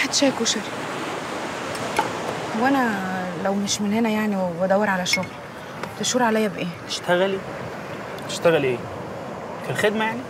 هات شاي كشري وانا لو مش من هنا يعني وبدور على شغل تشور عليا بايه تشتغلي تشتغلي ايه في الخدمه يعني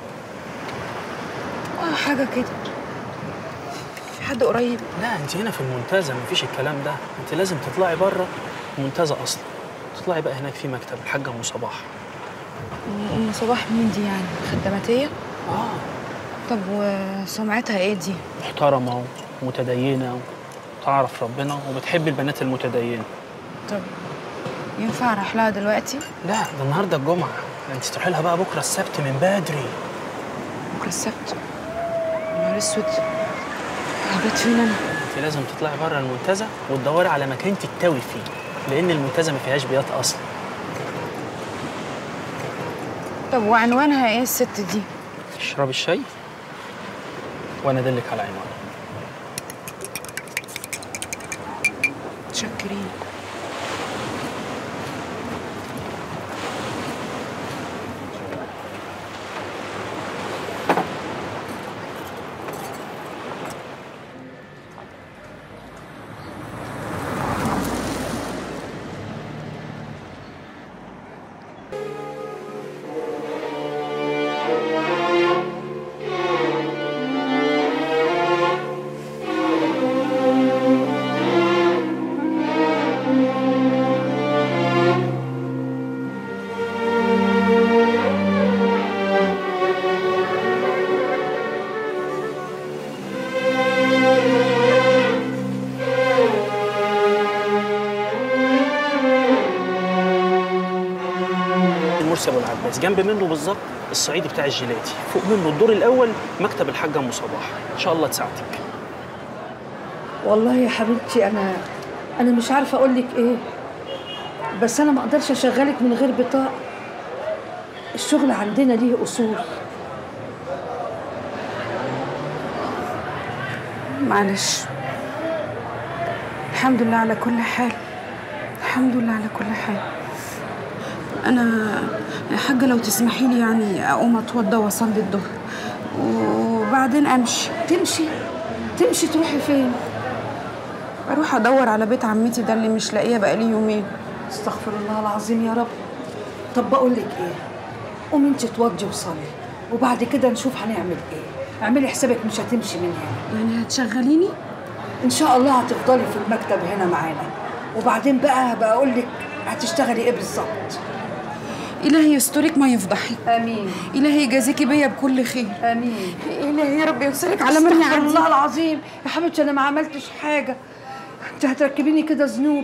اه حاجه كده في حد قريب لا انت هنا في المنتزه مفيش الكلام ده انت لازم تطلعي بره المنتزه اصلا تطلعي بقى هناك في مكتب الحاجه ام صباح ام صباح مين دي يعني خدماتيه اه طب وسمعتها ايه دي محترمه ومتدينه وتعرف ربنا وبتحب البنات المتدينه طب ينفع اروح لها دلوقتي لا ده النهارده الجمعه انت تروحي لها بقى بكره السبت من بدري بكره السبت يا نهار اسود هبات فين انا انت لازم تطلعي بره المنتزه وتدوري على مكان تتوي فيه لان المنتزه ما فيهاش بيات اصلا طب وعنوانها ايه الست دي اشربي الشاي وانا ادلك على عنوان متشكرين المرسي ابو العباس جنب منه بالظبط الصعيدي بتاع الجيلاتي فوق منه الدور الاول مكتب الحاجه ام صباح ان شاء الله تساعدك والله يا حبيبتي انا انا مش عارفه اقول لك ايه بس انا ما اقدرش اشغلك من غير بطاقه الشغل عندنا ليه اصول معلش الحمد لله على كل حال الحمد لله على كل حال انا يا حاجه لو تسمحي لي يعني اقوم اتوضى واصلي الظهر وبعدين امشي تمشي تمشي تروحي فين اروح ادور على بيت عمتي ده اللي مش لاقيه بقالي يومين استغفر الله العظيم يا رب طب بقول لك ايه قومي انت اتوضي وصلي وبعد كده نشوف هنعمل ايه اعملي حسابك مش هتمشي من هنا يعني هتشغليني ان شاء الله هتفضلي في المكتب هنا معانا وبعدين بقى هبقى اقول لك هتشتغلي ايه بالظبط الهي يسترك ما يفضحك امين الهي يجازيكي بيا بكل خير امين الهي يا رب يوصلك على مرني استغفر عندي الله العظيم يا حبيبتي انا ما عملتش حاجه انت هتركبيني كده ذنوب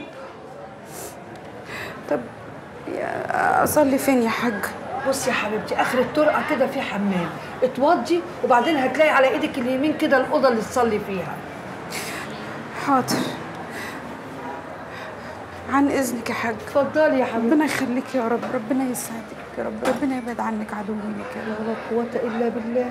طب يا- اصلي فين يا حاج بصي يا حبيبتي اخر الطرقه كده في حمام اتوضي وبعدين هتلاقي على ايدك اليمين كده الاوضه اللي تصلي فيها حاضر عن اذنك يا حاج اتفضلي يا حبيبتي ربنا يخليك يا رب ربنا يسعدك يا رب ربنا يبعد عنك عدوك يا رب لا قوه الا بالله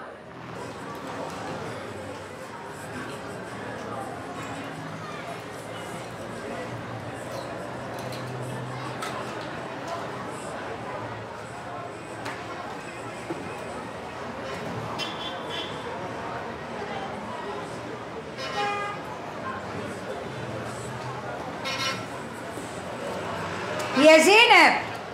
يا زينب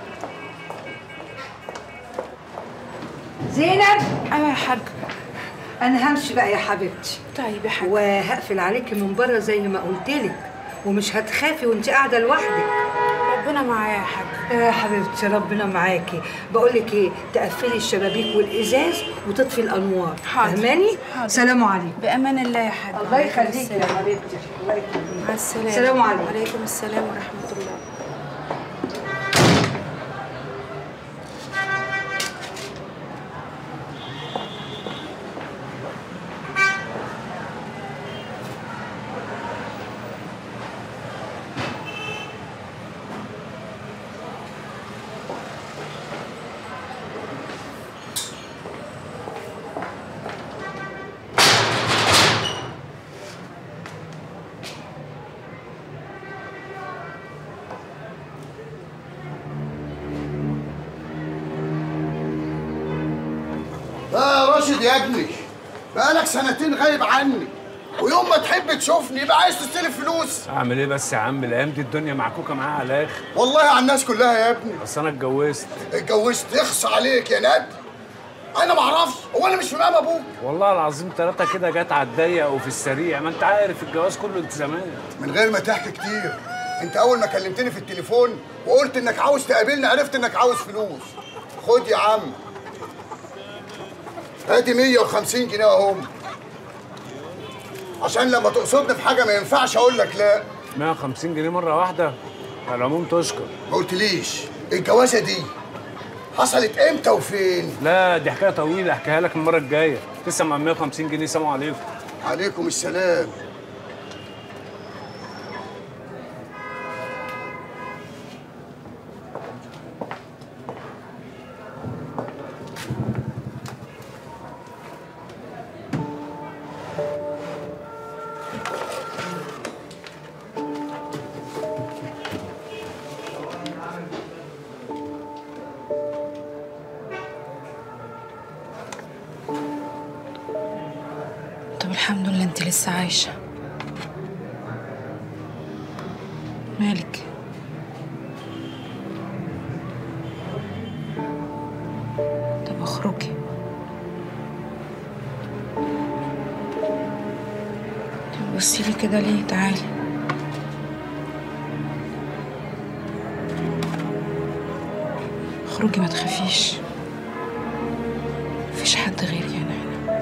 زينب ايوه يا حاج انا همشي بقى يا حبيبتي طيب يا حاج وهقفل عليكي من بره زي ما قلت لك ومش هتخافي وانت قاعده لوحدك ربنا معايا يا حاج يا حبيبتي ربنا معاكي بقول لك ايه تقفلي الشبابيك والازاز وتطفي الانوار حاضر. فاهماني حاضر. سلام عليكم بامان الله يا حاج الله عليكم يخليكي يا السلام. حبيبتي الله يخليكي مع السلامه السلام عليكم. وعليكم السلام ورحمه الله اه يا راشد يا ابني بقالك سنتين غايب عني ويوم ما تحب تشوفني يبقى عايز تستلف فلوس اعمل ايه بس يا عم الايام دي الدنيا معكوكه معاها على الاخر والله على الناس كلها يا ابني بس انا اتجوزت اتجوزت يخص عليك يا ند انا ما اعرفش هو انا مش في مقام ابوك والله العظيم ثلاثة كده جت على الضيق وفي السريع ما انت عارف الجواز كله التزامات من غير ما تحكي كتير انت اول ما كلمتني في التليفون وقلت انك عاوز تقابلني عرفت انك عاوز فلوس خد يا عم ادي 150 جنيه اهم عشان لما تقصدني في حاجه ما ينفعش اقول لك لا 150 جنيه مرة واحدة على العموم تشكر ما قلتليش الجوازه دي حصلت امتى وفين لا دي حكاية طويلة احكيها لك المرة الجاية لسه مع 150 جنيه سلام عليكم عليكم السلام طب الحمد لله انت لسه عايشة مالك طب اخرجي طب بصي لي كده ليه تعالي اخرجي ما تخافيش مفيش حد غيري انا هنا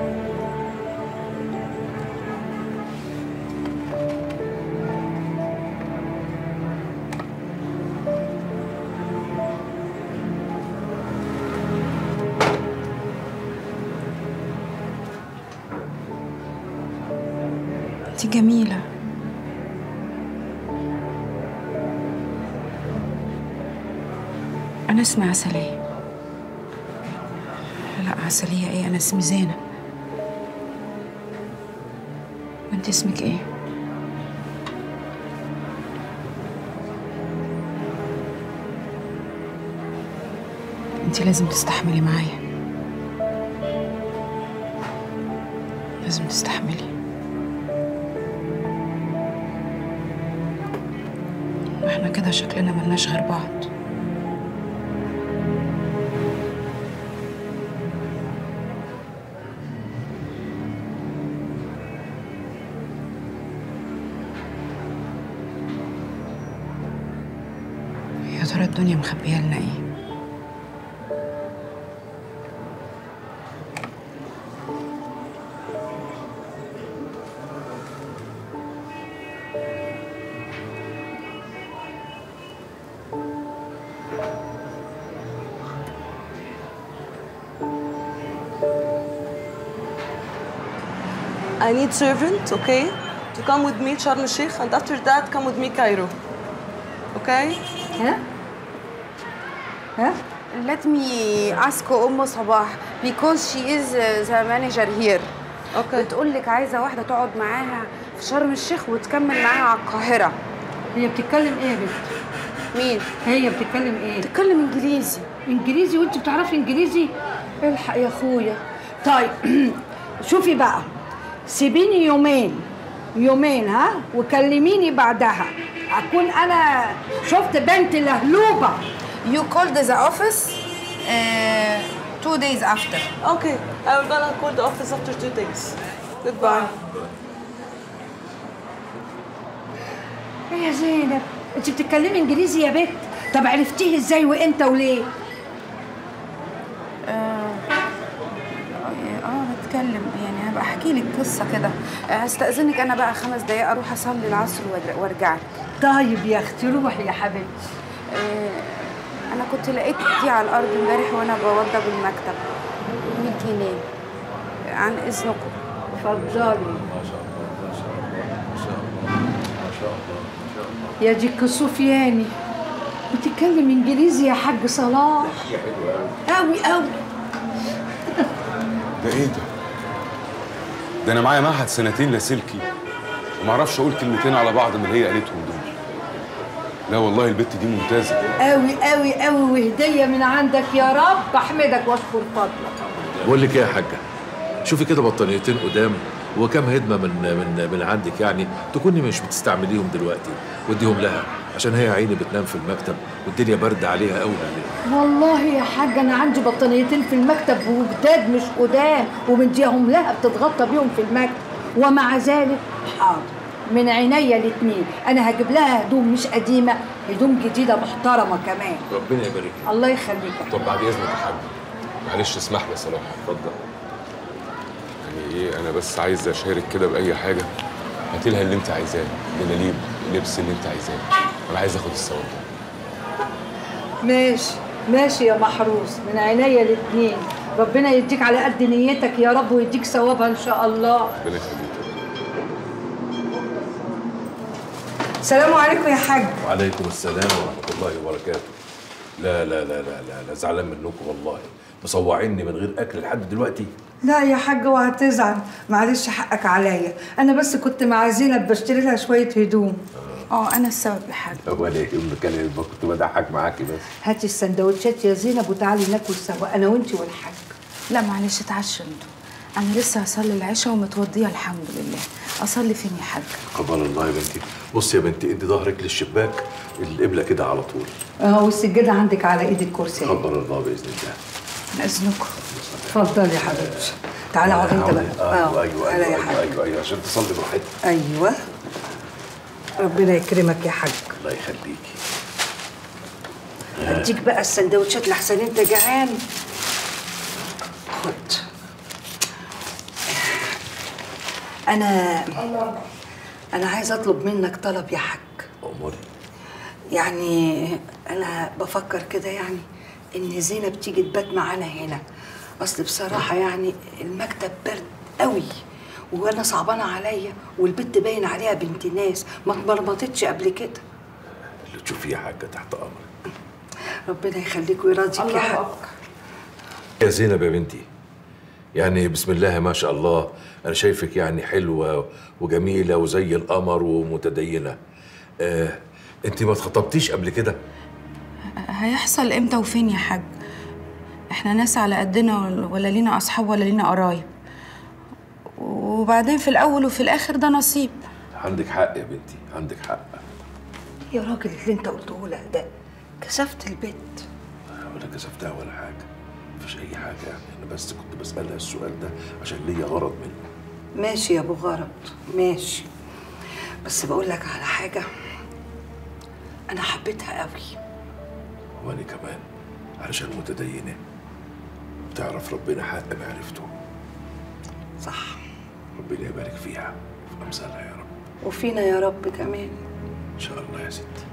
انت جميلة أنا اسمي عسلية لا عسلية ايه أنا اسمي زينة وانت اسمك ايه؟ انت لازم تستحملي معايا لازم تستحملي احنا كده شكلنا ملناش غير بعض يا ترى الدنيا مخبيه لنا ايه I need servant, okay, to come with me Sharm el-Sheikh, and after that come with me Cairo. Okay? ها ها Let me ask أم صباح because she is uh, the manager here. Okay. بتقول لك عايزة واحدة تقعد معاها في شرم الشيخ وتكمل معاها على القاهرة. هي بتتكلم ايه يا بنت مين؟ هي بتتكلم ايه بتتكلم إنجليزي. انجليزي وانت بتعرفي انجليزي الحق يا اخويا طيب شوفي بقى سيبيني يومين يومين ها وكلميني بعدها اكون انا شفت بنت لهلوبه You called the office uh, two days after. Okay. I will gonna call the office after two days. Goodbye. ايه يا زينب انت بتتكلمي انجليزي يا بنت طب عرفتيه ازاي وامتى وليه اه بتكلم يعني هبقى احكي لك قصه كده آه، هستأذنك انا بقى خمس دقايق اروح اصلي العصر وأرجع- وارجع لك طيب يا اختي روحي يا حبيبتي آه، انا كنت لقيت دي على الارض امبارح وانا بوضب المكتب 100 جنيه عن اذنكم اتفضلي يا دي الكسوفياني بتتكلم انجليزي يا حاج صلاح قوي قوي ده ايه ده؟ ده انا معايا معهد سنتين لاسلكي ومعرفش اقول كلمتين على بعض من اللي هي قالتهم دول لا والله البت دي ممتازه قوي قوي قوي وهديه من عندك يا رب احمدك واشكر فضلك بقول لك ايه يا حاجه شوفي كده بطانيتين قدام وكم هدمه من من من عندك يعني تكوني مش بتستعمليهم دلوقتي وديهم لها عشان هي عيني بتنام في المكتب والدنيا برد عليها قوي عليها والله يا حاج انا عندي بطانيتين في المكتب وجداد مش قدام ومديهم لها بتتغطى بيهم في المكتب ومع ذلك حاضر من عينيا الاتنين انا هجيب لها هدوم مش قديمه هدوم جديده محترمه كمان ربنا يبارك لك. الله يخليك طب بعد اذنك يا حاج معلش اسمح لي صراحه اتفضل يعني ايه انا بس عايز اشارك كده باي حاجه هاتي لها اللي انت عايزاه دلاليب اللبس اللي انت عايزاه انا عايز اخد الثواب ده ماشي ماشي يا محروس من عينيا الاتنين ربنا يديك على قد نيتك يا رب ويديك ثوابها ان شاء الله ربنا يخليك السلام عليكم يا حاج وعليكم السلام ورحمه الله وبركاته لا لا لا لا لا, لا زعلان منكم والله مصوعيني من غير اكل لحد دلوقتي لا يا حاج اوعى تزعل معلش حقك عليا انا بس كنت مع زينب بشتري لها شويه هدوم اه انا السبب يا حاج ولا يهمك انا كنت بضحك معاكي بس هاتي السندوتشات يا زينب وتعالي ناكل سوا انا وانتي والحاج لا معلش اتعشى انتوا انا لسه هصلي العشاء ومتوضيه الحمد لله اصلي فين يا حاج قبل الله يا بنتي بصي يا بنتي ادي ظهرك للشباك القبله كده على طول اه والسجاده عندك على ايد الكرسي قدر الله باذن الله من اذنكم اتفضلي يا حبيبتي تعالى اقعد انت بقى ايوه ايوه تعالى ايوه يا حاج ايوه, أيوة, أيوة عشان تصلي براحتك ايوه ربنا يكرمك يا حاج الله يخليكي اديك بقى السندوتشات لحسن انت جعان خد انا انا عايز اطلب منك طلب يا حاج اموري يعني انا بفكر كده يعني ان زينب تيجي تبات معانا هنا اصل بصراحه يعني المكتب برد قوي وانا صعبانه عليا والبت باين عليها بنت ناس ما اتمرمطتش قبل كده اللي تشوفيه يا حاجه تحت امرك ربنا يخليك ويرضيك يا حاج يا زينب يا بنتي يعني بسم الله ما شاء الله انا شايفك يعني حلوه وجميله وزي القمر ومتدينه آه انت ما اتخطبتيش قبل كده هيحصل امتى وفين يا حاج احنا ناس على قدنا ولا لينا اصحاب ولا لينا قرايب وبعدين في الاول وفي الاخر ده نصيب عندك حق يا بنتي عندك حق يا راجل اللي انت قلته لها ده كسفت البيت ولا كسفتها ولا حاجه مفيش اي حاجه يعني انا بس كنت بسالها السؤال ده عشان ليا غرض منه ماشي يا ابو غرض ماشي بس بقول لك على حاجه انا حبيتها قوي وانا كمان علشان متدينه بتعرف ربنا حق معرفته صح ربنا يبارك فيها في امثالها يا رب وفينا يا رب كمان ان شاء الله يا ستي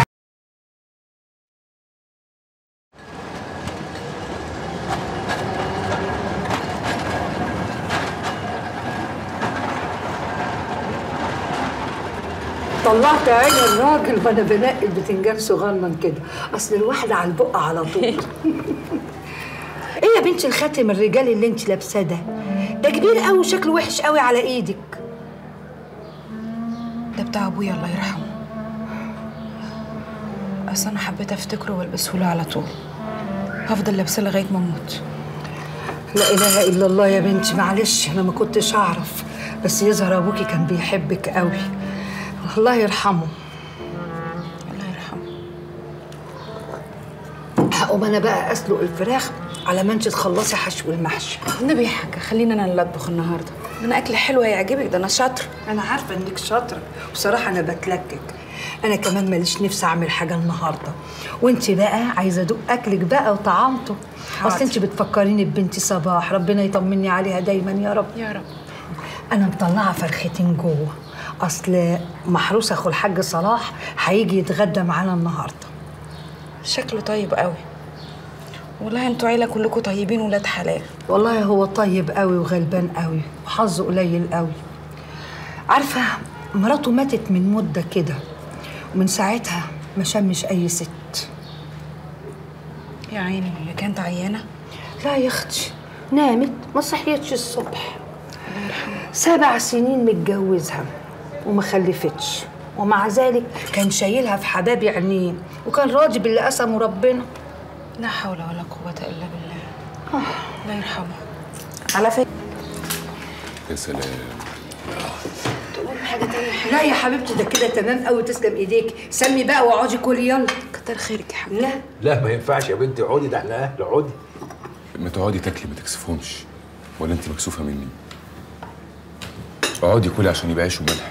طلعت عين الراجل وانا بنقي البتنجان صغنن كده اصل الواحده على البق على طول ايه يا بنتي الخاتم الرجالي اللي انت لابساه ده ده كبير قوي وشكله وحش قوي على ايدك ده بتاع ابويا الله يرحمه اصل انا حبيت افتكره والبسه له على طول هفضل لابسه لغايه ما اموت لا اله الا الله يا بنتي معلش انا ما كنتش اعرف بس يظهر ابوكي كان بيحبك قوي الله يرحمه الله يرحمه هقوم انا بقى اسلق الفراخ على ما انت تخلصي حشو المحشي النبي يا حاجه خلينا انا اللي اطبخ النهارده ده انا اكل حلو هيعجبك ده انا شاطره انا عارفه انك شاطره بصراحه انا بتلكك انا كمان ماليش نفسي اعمل حاجه النهارده وانت بقى عايزه ادوق اكلك بقى وطعامته حاضر. اصل انت بتفكريني ببنتي صباح ربنا يطمني عليها دايما يا رب يا رب انا مطلعه فرختين جوه اصل محروس اخو الحاج صلاح هيجي يتغدى معانا النهارده شكله طيب قوي والله انتوا عيله كلكم طيبين ولاد حلال والله هو طيب قوي وغلبان قوي وحظه قليل قوي عارفه مراته ماتت من مده كده ومن ساعتها ما شمش اي ست يا عيني هي كانت عيانه لا يا اختي نامت ما صحيتش الصبح سبع سنين متجوزها وما خلفتش ومع ذلك كان شايلها في حباب عينيه وكان راضي باللي قسمه ربنا لا حول ولا قوه الا بالله الله يرحمه على فكره يا سلام لا يا حبيبتي ده كده تمام قوي تسلم ايديك سمي بقى واقعدي كلي يلا كتر خيرك يا حبيبتي لا لا ما ينفعش يا بنتي اقعدي ده احنا اهل اقعدي ما تقعدي تاكلي ما تكسفهمش ولا انت مكسوفه مني اقعدي كلي عشان يبقى عيش وملح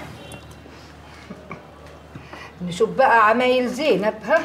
نشوف بقى عمايل زينب ها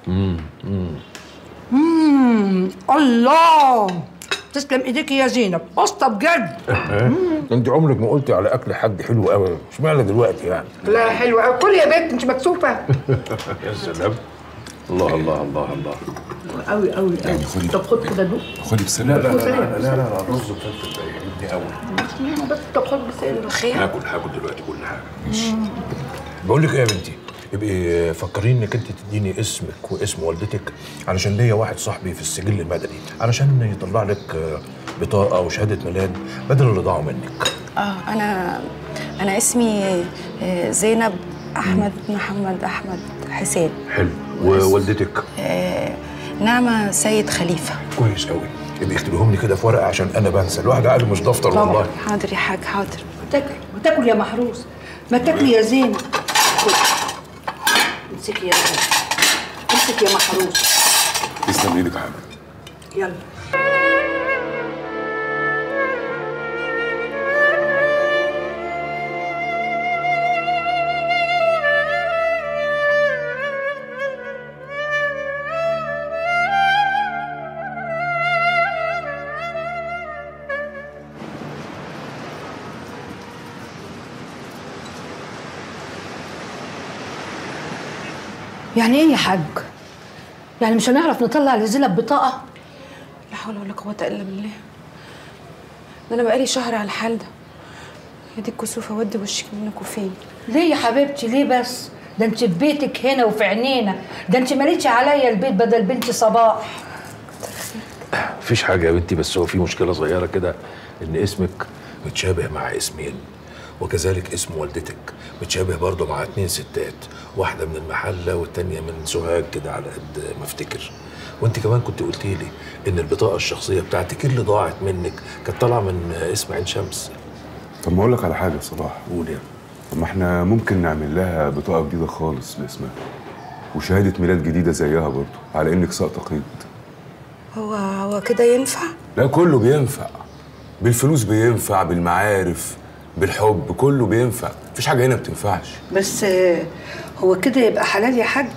امم الله تسلم ايديك يا زينب قسطه بجد انت عمرك ما قلتي على اكل حد حلو قوي اشمعنى دلوقتي يعني لا حلوه قوي كل يا بنت انت مكسوفه يا سلام الله الله الله الله قوي قوي يعني خدي طب خد كده دوق خدي بسنة لا لا لا لا لا الرز وفلفل ده يعجبني قوي بس طب خد بسيل هاكل هاكل دلوقتي كل حاجه بقول لك ايه يا بنتي ابقي فكريني انك انت تديني اسمك واسم والدتك علشان ليا واحد صاحبي في السجل المدني علشان يطلع لك آه، بطاقه وشهاده ميلاد بدل اللي ضاعوا منك اه انا انا اسمي آه، زينب احمد محمد احمد حسين حلو ووالدتك آه، نعمة سيد خليفة كويس قوي ابقي اكتبيهم لي كده في ورقه عشان انا بنسى الواحد عقله مش دفتر طبعا. والله حاضر يا حاج حاضر تاكل وتاكل يا محروس ما تاكلي يا زينب خد. امسكي يا زينب امسك يا محروس تسلم ايدك يا حبيبي يلا يعني ايه يا حاج؟ يعني مش هنعرف نطلع لزينب بطاقة؟ لا حول ولا قوة إلا بالله ده أنا بقالي شهر على الحال ده يا دي الكسوفة ودي وشك منك وفين ليه يا حبيبتي ليه بس؟ ده انت في بيتك هنا وفي عينينا، ده انت ماليتش عليا البيت بدل بنتي صباح. مفيش حاجه يا بنتي بس هو في مشكله صغيره كده ان اسمك متشابه مع اسمين وكذلك اسم والدتك متشابه برضه مع اتنين ستات واحده من المحله والتانيه من سوهاج كده على قد ما افتكر وانت كمان كنت قلتي لي ان البطاقه الشخصيه بتاعتك اللي ضاعت منك كانت طالعه من اسم عين شمس طب ما اقول لك على حاجه يا صلاح قول يا طب ما احنا ممكن نعمل لها بطاقه جديده خالص باسمها وشهاده ميلاد جديده زيها برضه على انك ساقطه قيد هو هو كده ينفع؟ لا كله بينفع بالفلوس بينفع بالمعارف بالحب كله بينفع مفيش حاجه هنا بتنفعش بس آه، هو كده يبقى حلال يا حاج؟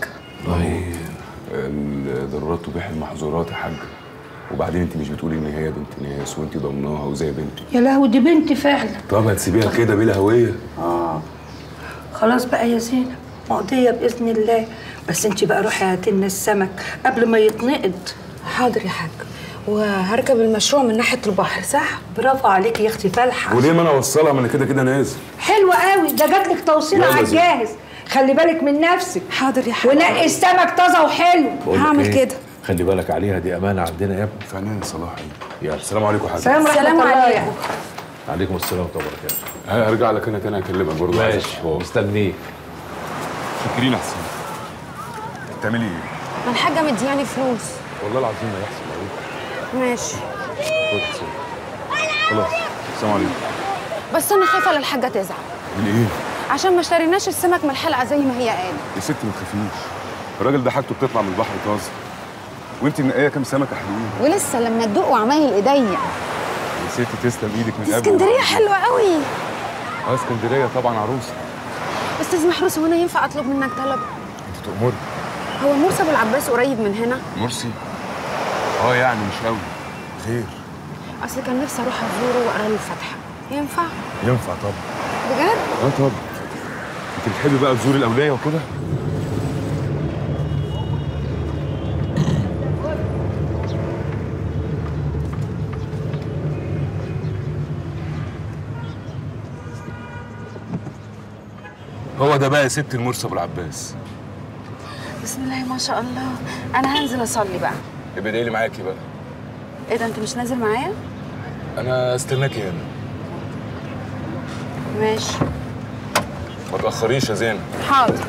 الضرورات تبيح المحظورات يا حاجه وبعدين انت مش بتقولي ان هي بنت ناس وانت ضمناها وزي بنتي يا لهوي دي بنتي فعلا. طب هتسيبيها كده بلا هويه خلاص بقى يا زينب مقضية بإذن الله، بس انت بقى روحي هاتي لنا السمك قبل ما يتنقض. حاضر يا حاج وهركب المشروع من ناحية البحر صح؟ برافو عليكي يا اختي فالحة. وليه ما انا اوصلها ما انا كده كده نازل حلوة قوي ده جات لك توصيل يلا على زينب. الجاهز. خلي بالك من نفسك. حاضر يا حاج ونقي السمك طازة وحلو. بقول لك هعمل إيه؟ كده. خلي بالك عليها دي امانه عندنا يا ابني فنان صلاح يلا السلام عليكم يا حاج سلام ورحمة سلام الله عليكم. عليكم السلام ورحمه الله وبركاته هرجع لك انا تاني اكلمك برضه عايز ماشي أشوفك. مستنيك فاكرين احسن بتعملي ايه؟ ما الحاجة مدياني فلوس والله العظيم ما يحصل عليك ماشي خد سيب. خلاص السلام عليكم بس أنا خايفة للحاجة تزعل من ايه؟ عشان ما اشتريناش السمك من الحلقة زي ما هي قالت يا ستي ما تخافيش الراجل ده حاجته بتطلع من البحر طازه وانت منقيه كام سمكه حلوين ولسه لما تدوق وعمايل ايديا يا ستي تسلم ايدك من دي قبل اسكندرية حلوة قوي اه اسكندريه طبعا عروسه استاذ محروس هو انا ينفع اطلب منك طلب انت تأمري هو مرسى ابو العباس قريب من هنا مرسي اه يعني مش قوي خير اصل كان نفسي اروح ازوره واقرا له الفاتحه ينفع ينفع طبعا بجد اه طبعا انت بتحبي بقى تزوري الاولياء وكده هو ده بقى يا ست المرسي ابو العباس بسم الله ما شاء الله انا هنزل اصلي بقى يبقى ادعي لي معاكي بقى ايه ده انت مش نازل معايا انا استناكي هنا ماشي ما تاخريش يا زينب حاضر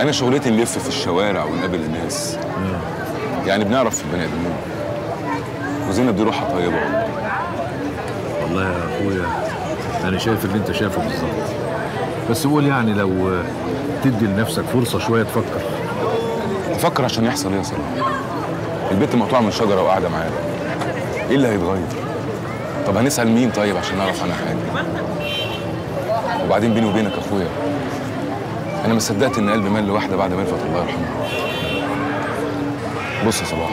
انا شغلتي نلف في الشوارع ونقابل الناس يعني بنعرف في البني ادمين وزينب دي روحها طيبه والله والله يا اخويا انا شايف اللي انت شايفه بالظبط بس قول يعني لو تدي لنفسك فرصه شويه تفكر افكر عشان يحصل ايه يا صلاح البنت مقطوعه من شجره وقاعده معانا ايه اللي هيتغير طب هنسال مين طيب عشان نعرف عنها حاجه وبعدين بيني وبينك يا اخويا انا ما صدقت ان قلبي مال لواحده بعد ما رفعت الله يرحمها بص يا صلاح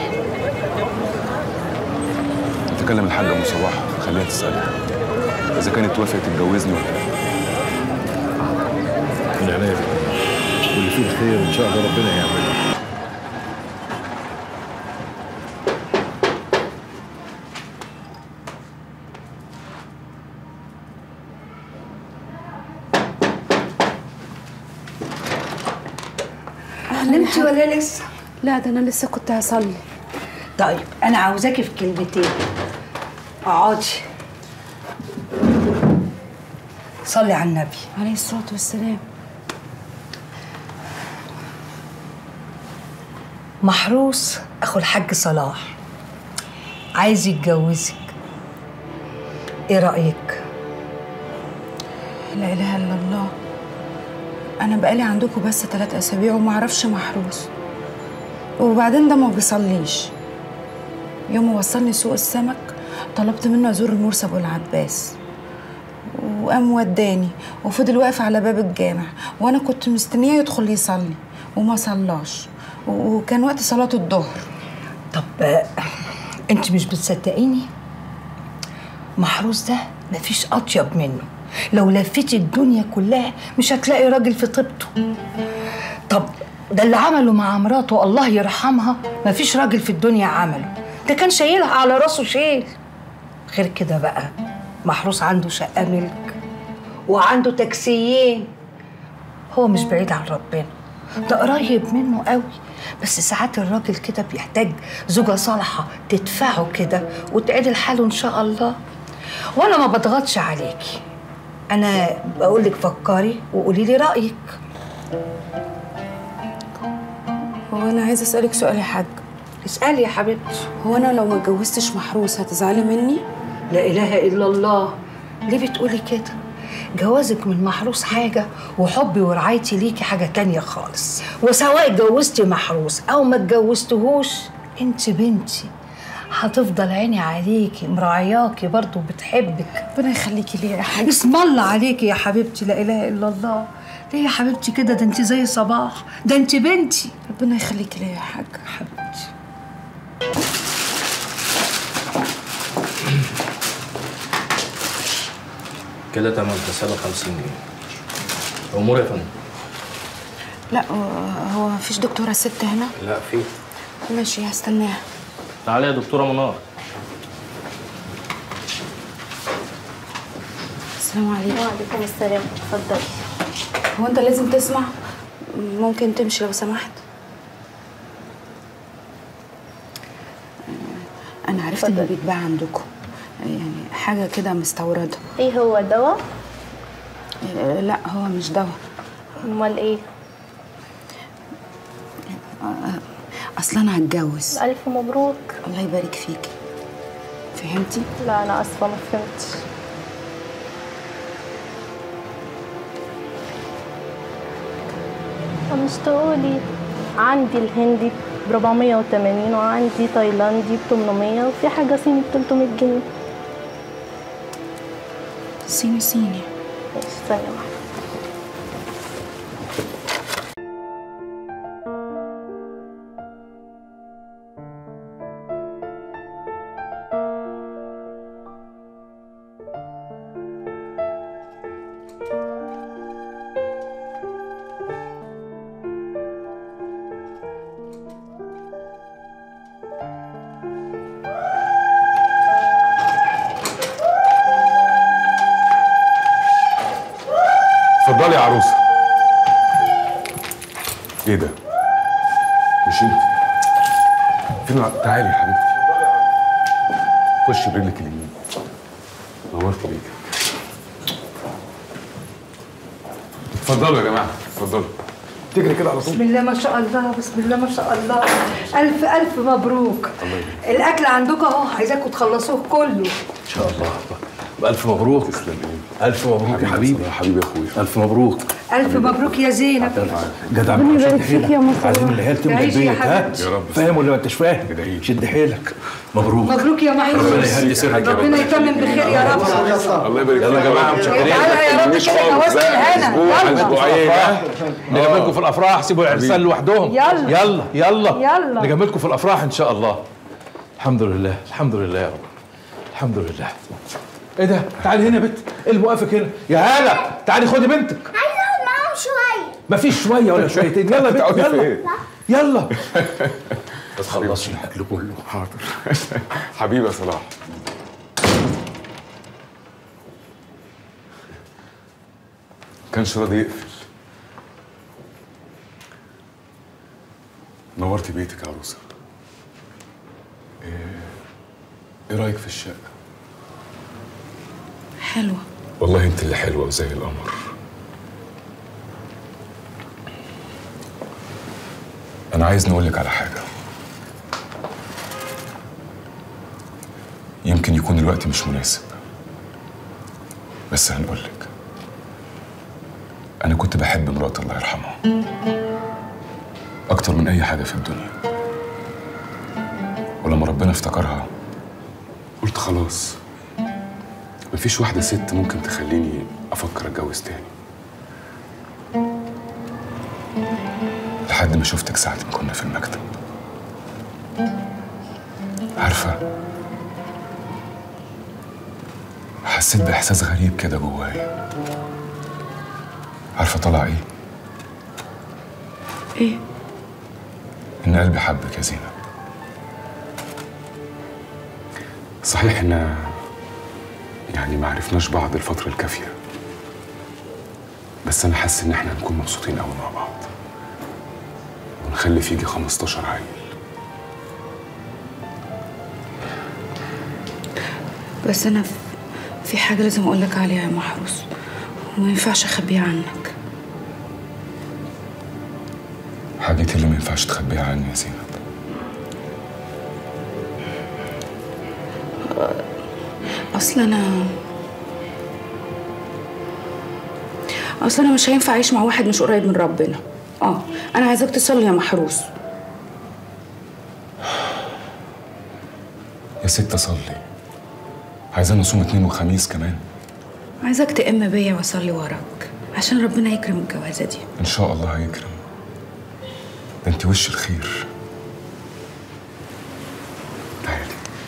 انت كلم الحاجه ام صلاح خليها تسالها اذا كانت توافق تتجوزني ولا لا من عينيا واللي فيه الخير ان شاء الله ربنا يعمله نمتي ولا لسه؟ لا ده انا لسه كنت هصلي طيب انا عاوزاكي في كلمتين اقعدي صلي على النبي عليه الصلاه والسلام محروس اخو الحاج صلاح عايز يتجوزك ايه رايك لا اله الا الله انا بقالي عندكم بس ثلاث اسابيع وما اعرفش محروس وبعدين ده ما بيصليش يوم ما وصلني سوق السمك طلبت منه ازور المرسى ابو العباس وقام وداني وفضل واقف على باب الجامع وانا كنت مستنيه يدخل يصلي وما صلاش و- وكان وقت صلاه الظهر طب آه، انت مش بتصدقيني محروس ده مفيش اطيب منه لو لفيتي الدنيا كلها مش هتلاقي راجل في طيبته طب ده اللي عمله مع مراته الله يرحمها مفيش راجل في الدنيا عمله ده كان شايلها على راسه شيل غير كده بقى محروس عنده شقة ملك وعنده تاكسيين هو مش بعيد عن ربنا ده قريب منه قوي بس ساعات الراجل كده بيحتاج زوجة صالحة تدفعه كده وتعدل حاله إن شاء الله وأنا ما بضغطش عليكي أنا بقول لك فكري وقولي لي رأيك هو انا عايزه اسالك سؤال يا حاج اسألي يا حبيبتي هو انا لو ما اتجوزتش محروس هتزعلي مني لا إله إلا الله ليه بتقولي كده؟ جوازك من محروس حاجة وحبي ورعايتي ليكي حاجة تانية خالص وسواء اتجوزتي محروس أو ما اتجوزتهوش انت بنتي هتفضل عيني عليكي مراعياكي برضو بتحبك ربنا يخليكي ليا يا حاج اسم الله عليكي يا حبيبتي لا إله إلا الله ليه يا حبيبتي كده ده انت زي صباح ده انت بنتي ربنا يخليكي ليا يا حاج حبيبتي كده تمام حسابك 50 جنيه امور يا فندم لا هو- هو مفيش دكتوره ست هنا لا في ماشي هستناها تعالي يا دكتوره منار السلام عليكم وعليكم السلام اتفضلي هو انت لازم تسمع ممكن تمشي لو سمحت انا عرفت انه بيتباع عندكم يعني حاجه كده مستورده ايه هو دواء آه، لا هو مش دواء امال ايه اصلا انا هتجوز الف مبروك الله يبارك فيكي فهمتي لا انا اسفه ما فهمتش طب مش تقولي عندي الهندي ب 480 وعندي تايلاندي ب 800 وفي حاجه صيني ب 300 جنيه صيني صيني ماشي ثانيه واحده اتفضلي يا عروسه ايه ده مش انت فين الع- تعالي يا حبيبتي خش برجلك اليمين نورت بيتك اتفضلوا يا جماعه اتفضلوا تجري كده على بسم طول الله ما شاء الله بسم الله ما شاء الله الف الف مبروك الاكل عندكم اهو عايزاكم تخلصوه كله ان شاء الله الف مبروك تسلم الف مبروك يا حبيبي يا حبيبي يا اخويا الف مبروك الف مبروك يا زينب جدع ربنا بقى، يبارك شد فيك حيلك. يا مصطفى. عايزين العيال تملى تعيش يا البيت ها حبيبتي. يا رب. فاهم ولا ما انتش فاهم شد حيلك مبروك مبروك يا معين ربنا يهدي سرك يا ربنا يتمم بخير يا رب الله يبارك يلا يا جماعه متشكرين تعالى يا رب مش كده خالص جوازة بقى الهنا اسبوع يلا اسبوعين ها نجملكم في الافراح سيبوا العرسان لوحدهم يلا. يلا يلا يلا. نجملكم في الافراح ان شاء الله الحمد لله الحمد لله يا رب الحمد لله ايه ده تعالي هنا يا بنت ايه اللي موقفك هنا يا هاله تعالي خدي بنتك عايزه اقعد معاهم شويه مفيش شويه ولا شويتين يلا يا بنت تقعدي يلا فين؟ يلا بس خلصوا الاكل كله حاضر حبيبي يا صلاح كانش راضي يقفل نورتي بيتك يا عروسه ايه ايه رايك في الشقه حلوة والله انت اللي حلوه وزي القمر انا عايز نقول لك على حاجه يمكن يكون الوقت مش مناسب بس هنقول لك انا كنت بحب مرات الله يرحمها اكتر من اي حاجه في الدنيا ولما ربنا افتكرها قلت خلاص مفيش واحدة ست ممكن تخليني أفكر أتجوز تاني لحد ما شفتك ساعة ما كنا في المكتب عارفة حسيت بإحساس غريب كده جوايا عارفة طلع إيه؟ ايه إن قلبي حبك يا زينب صحيح إن يعني ما عرفناش بعض الفترة الكافية بس أنا حاسس إن إحنا هنكون مبسوطين أوي مع بعض ونخلف يجي 15 عيل بس انا في- في حاجة لازم اقول لك عليها يا محروس وما ينفعش اخبيها عنك حاجتي اللي ما ينفعش تخبيها عني يا زينب اصل انا اصل انا مش هينفع اعيش مع واحد مش قريب من ربنا اه انا عايزاك تصلي يا محروس يا ست صلي عايزين نصوم اتنين وخميس كمان عايزاك تأم بيا واصلي وراك عشان ربنا يكرم الجوازة دي إن شاء الله هيكرم ده أنت وش الخير تعالي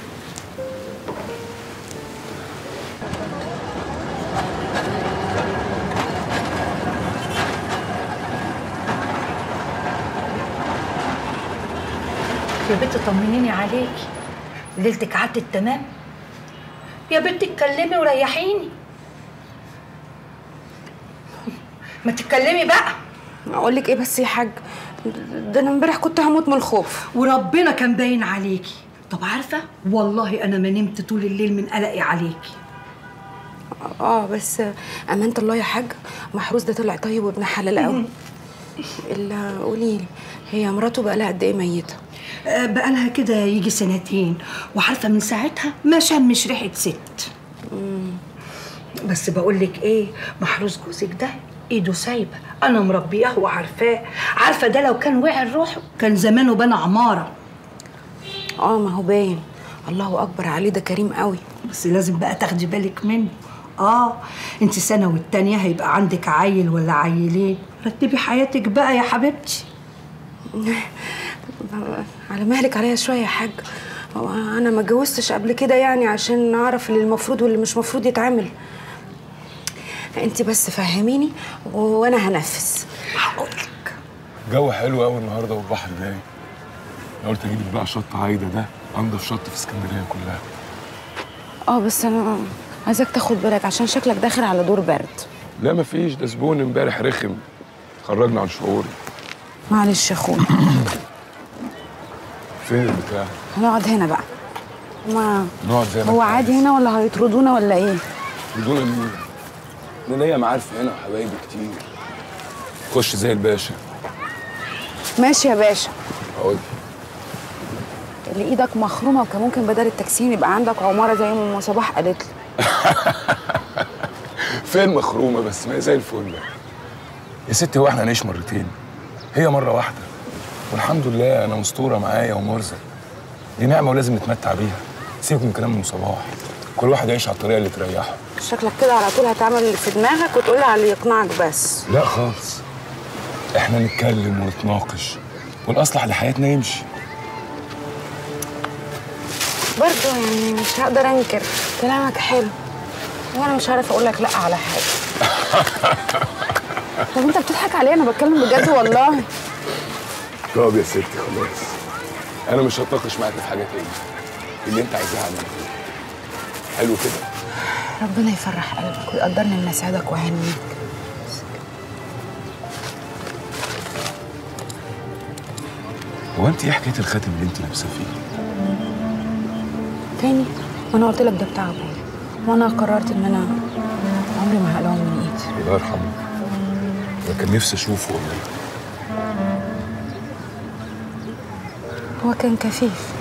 يا بنت طمنيني عليكي ليلتك عدت تمام يا بنت اتكلمي وريحيني ما تتكلمي بقى اقول لك ايه بس يا حاج ده انا امبارح كنت هموت من الخوف وربنا كان باين عليكي طب عارفه والله انا ما نمت طول الليل من قلقي عليكي اه بس امانه الله يا حاج محروس ده طلع طيب وابن حلال قوي الا قولي لي هي مراته بقى لها قد ايه ميته آه، بقالها كده يجي سنتين وعارفه من ساعتها ما شمش ريحه ست بس بقول لك ايه محروس جوزك ده ايده سايبه انا مربياه وعارفاه عارفه ده لو كان وعي روحه كان زمانه بنى عماره اه ما هو باين الله اكبر عليه ده كريم قوي بس لازم بقى تاخدي بالك منه اه انت سنه والتانيه هيبقى عندك عيل ولا عيلين رتبي حياتك بقى يا حبيبتي على مهلك عليا شويه يا حاج هو انا ما اتجوزتش قبل كده يعني عشان اعرف اللي المفروض واللي مش مفروض يتعمل انت بس فهميني وانا هنفذ هقولك جو حلو قوي النهارده والبحر جاي انا قلت اجيب لك بقى شط عايده ده انضف شط في اسكندريه كلها اه بس انا عايزاك تاخد بالك عشان شكلك داخل على دور برد لا مفيش ده زبون امبارح رخم خرجنا عن شعوري معلش يا اخويا فين البتاع هنقعد هنا بقى ما نقعد زي ما هو إحنا عادي هنا ولا هيطردونا ولا ايه بدون مين انا ليا معارف هنا وحبايبي كتير خش زي الباشا ماشي يا باشا اقول اللي ايدك مخرومه وكان ممكن بدل التكسين يبقى عندك عماره زي ما ام صباح قالت لي فين مخرومه بس ما هي زي الفل يا ستي هو احنا هنعيش مرتين هي مره واحده والحمد لله انا مستوره معايا ومرزق دي نعمه ولازم نتمتع بيها سيبك من كلام ام صباح كل واحد يعيش على الطريقه اللي تريحه شكلك كده على طول هتعمل اللي في دماغك وتقول لي على اللي يقنعك بس لا خالص احنا نتكلم ونتناقش والاصلح لحياتنا يمشي برضه يعني مش هقدر انكر كلامك حلو وانا مش عارفه اقول لك لا على حاجه طب انت بتضحك عليا انا بتكلم بجد والله طب يا ستي خلاص انا مش هتناقش معاك في حاجه تاني اللي انت عايزاها اعمله حلو كده ربنا يفرح قلبك ويقدرني ان اساعدك واهنيك هو انت ايه حكايه الخاتم اللي انت لابسه فيه تاني وانا قلت لك ده بتاع ابويا وانا قررت ان انا عمري ما هقلعه من ايدي الله يرحمه انا كان نفسي اشوفه والله هو كان كفيف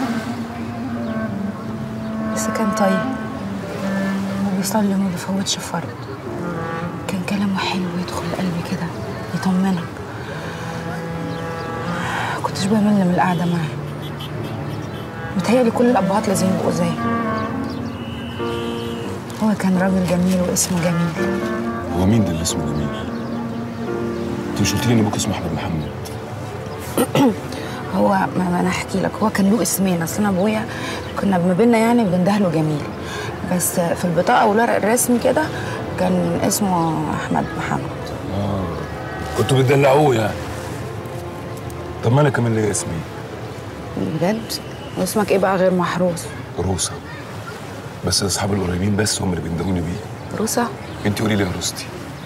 بس كان طيب وبيصلي وما بيفوتش فرض كان كلامه حلو يدخل قلبي كده يطمنك كنتش بمل من القعدة معاه متهيألي كل الأبهات لازم يبقوا زيه هو كان راجل جميل واسمه جميل هو مين ده اللي اسمه جميل انت مش قلت لي ان ابوك اسمه احمد محمد هو ما ما انا احكي لك هو كان له اسمين اصل انا ابويا كنا ما بينا يعني بندهله جميل بس في البطاقه والورق الرسمي كده كان اسمه احمد محمد اه كنتوا بتدلعوه يعني طب ما انا كمان ليا اسمي بجد واسمك ايه بقى غير محروس روسا بس اصحابي القريبين بس هم اللي بيندهوني بيه روسا انت قولي لي يا روستي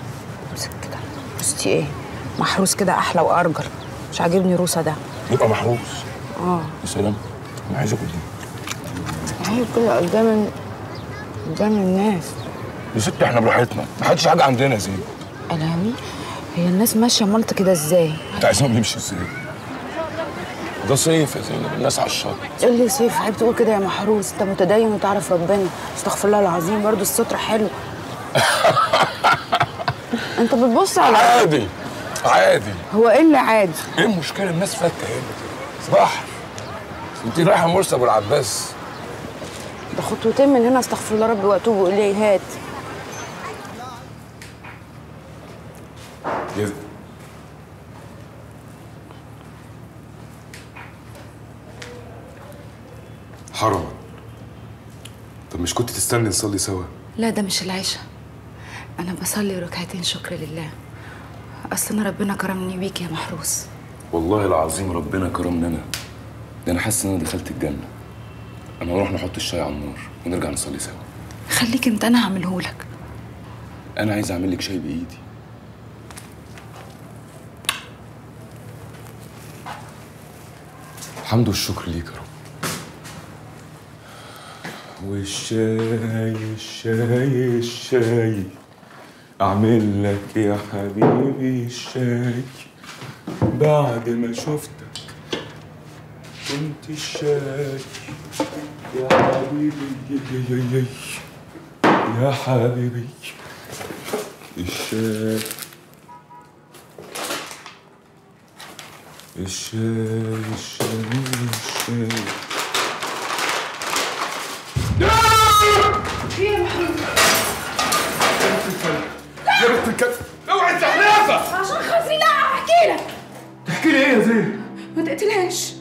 روستي ايه محروس كده احلى وارجل مش عاجبني روسا ده يبقى محروس اه يا سلام انا عايز اكل دي عيب كده قدام قدام الناس يا ستي احنا براحتنا ما حدش حاجه عندنا يا زين الهامي هي الناس ماشيه ملط كده ازاي انت عايزهم يمشوا ازاي ده صيف يا زينب الناس على الشط تقول لي سيف عيب تقول كده يا محروس انت متدين وتعرف ربنا استغفر الله العظيم برضو الستر حلو انت بتبص على عادي عادي هو ايه اللي عادي ايه المشكله الناس فاتة هنا صباح انت رايحه مرسى ابو العباس ده خطوتين من هنا استغفر الله ربي واتوب اليه هات يا حرام طب مش كنت تستني نصلي سوا لا ده مش العشاء انا بصلي ركعتين شكر لله اصل انا ربنا كرمني بيك يا محروس والله العظيم ربنا كرمني انا ده انا حاسس ان انا دخلت الجنه انا هنروح نحط الشاي على النار ونرجع نصلي سوا خليك انت انا هعملهولك انا عايز اعمل لك شاي بايدي الحمد والشكر ليك يا رب والشاي الشاي الشاي اعمل لك يا حبيبي الشاي بعد ما شفتك كنت الشاي يا حبيبي يا حبيبي الشاي الشاي الشاي الشاي يا بنت الكلب اوعي الزحلافه عشان خاطري لا احكي لك تحكي لي ايه يا زين ما تقتلهاش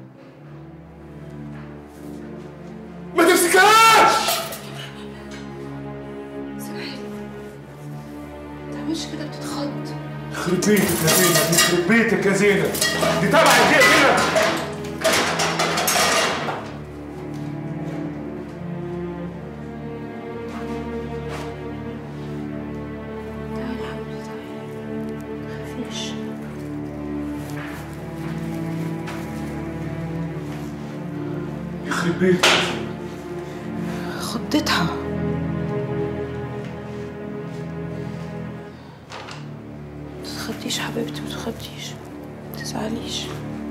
ما تمسكهاش تعملش كده بتتخض يخرب بيتك يا زينب يخرب بيتك يا زينب دي تبع الجيب هنا مفيش يخرب بيتك خضتها متتخضيش حبيبتي متتخضيش تزعليش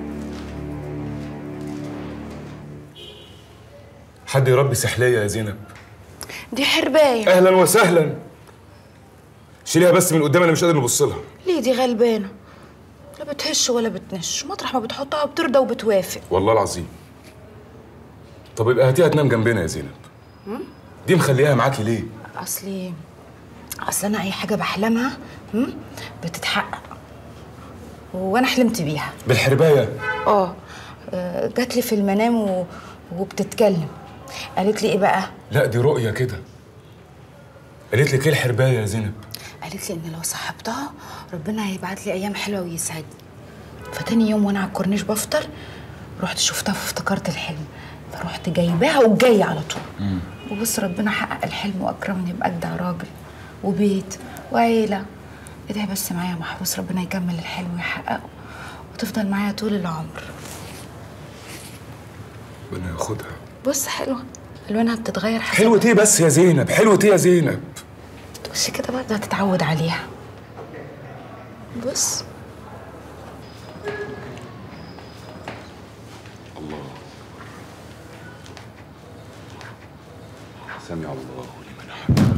حد يربي سحليه يا زينب دي حربايه اهلا وسهلا شيليها بس من قدام انا مش قادر نبص لها ليه دي غلبانه لا بتهش ولا بتنش مطرح ما بتحطها بترضى وبتوافق والله العظيم طب يبقى هاتيها تنام جنبنا يا زينب هم؟ دي مخليها معاكي ليه اصلي اصل انا اي حاجه بحلمها هم؟ بتتحقق وانا حلمت بيها بالحربايه اه آه، جات لي في المنام و... وبتتكلم قالت لي ايه بقى لا دي رؤيه كده قالت لك ايه الحربايه يا زينب قالت لي ان لو صاحبتها ربنا هيبعت لي ايام حلوه ويسعدني فتاني يوم وانا على الكورنيش بفطر رحت شفتها فافتكرت الحلم فرحت جايباها وجايه على طول وبص ربنا حقق الحلم واكرمني باجدع راجل وبيت وعيله ادعي بس معايا يا محروس ربنا يكمل الحلم ويحققه وتفضل معايا طول العمر ربنا ياخدها بص حلوه الوانها بتتغير حسب حلوة ايه بس يا زينب حلوة ايه يا زينب بص كده برضه هتتعود عليها بص الله سمع الله لمن حمده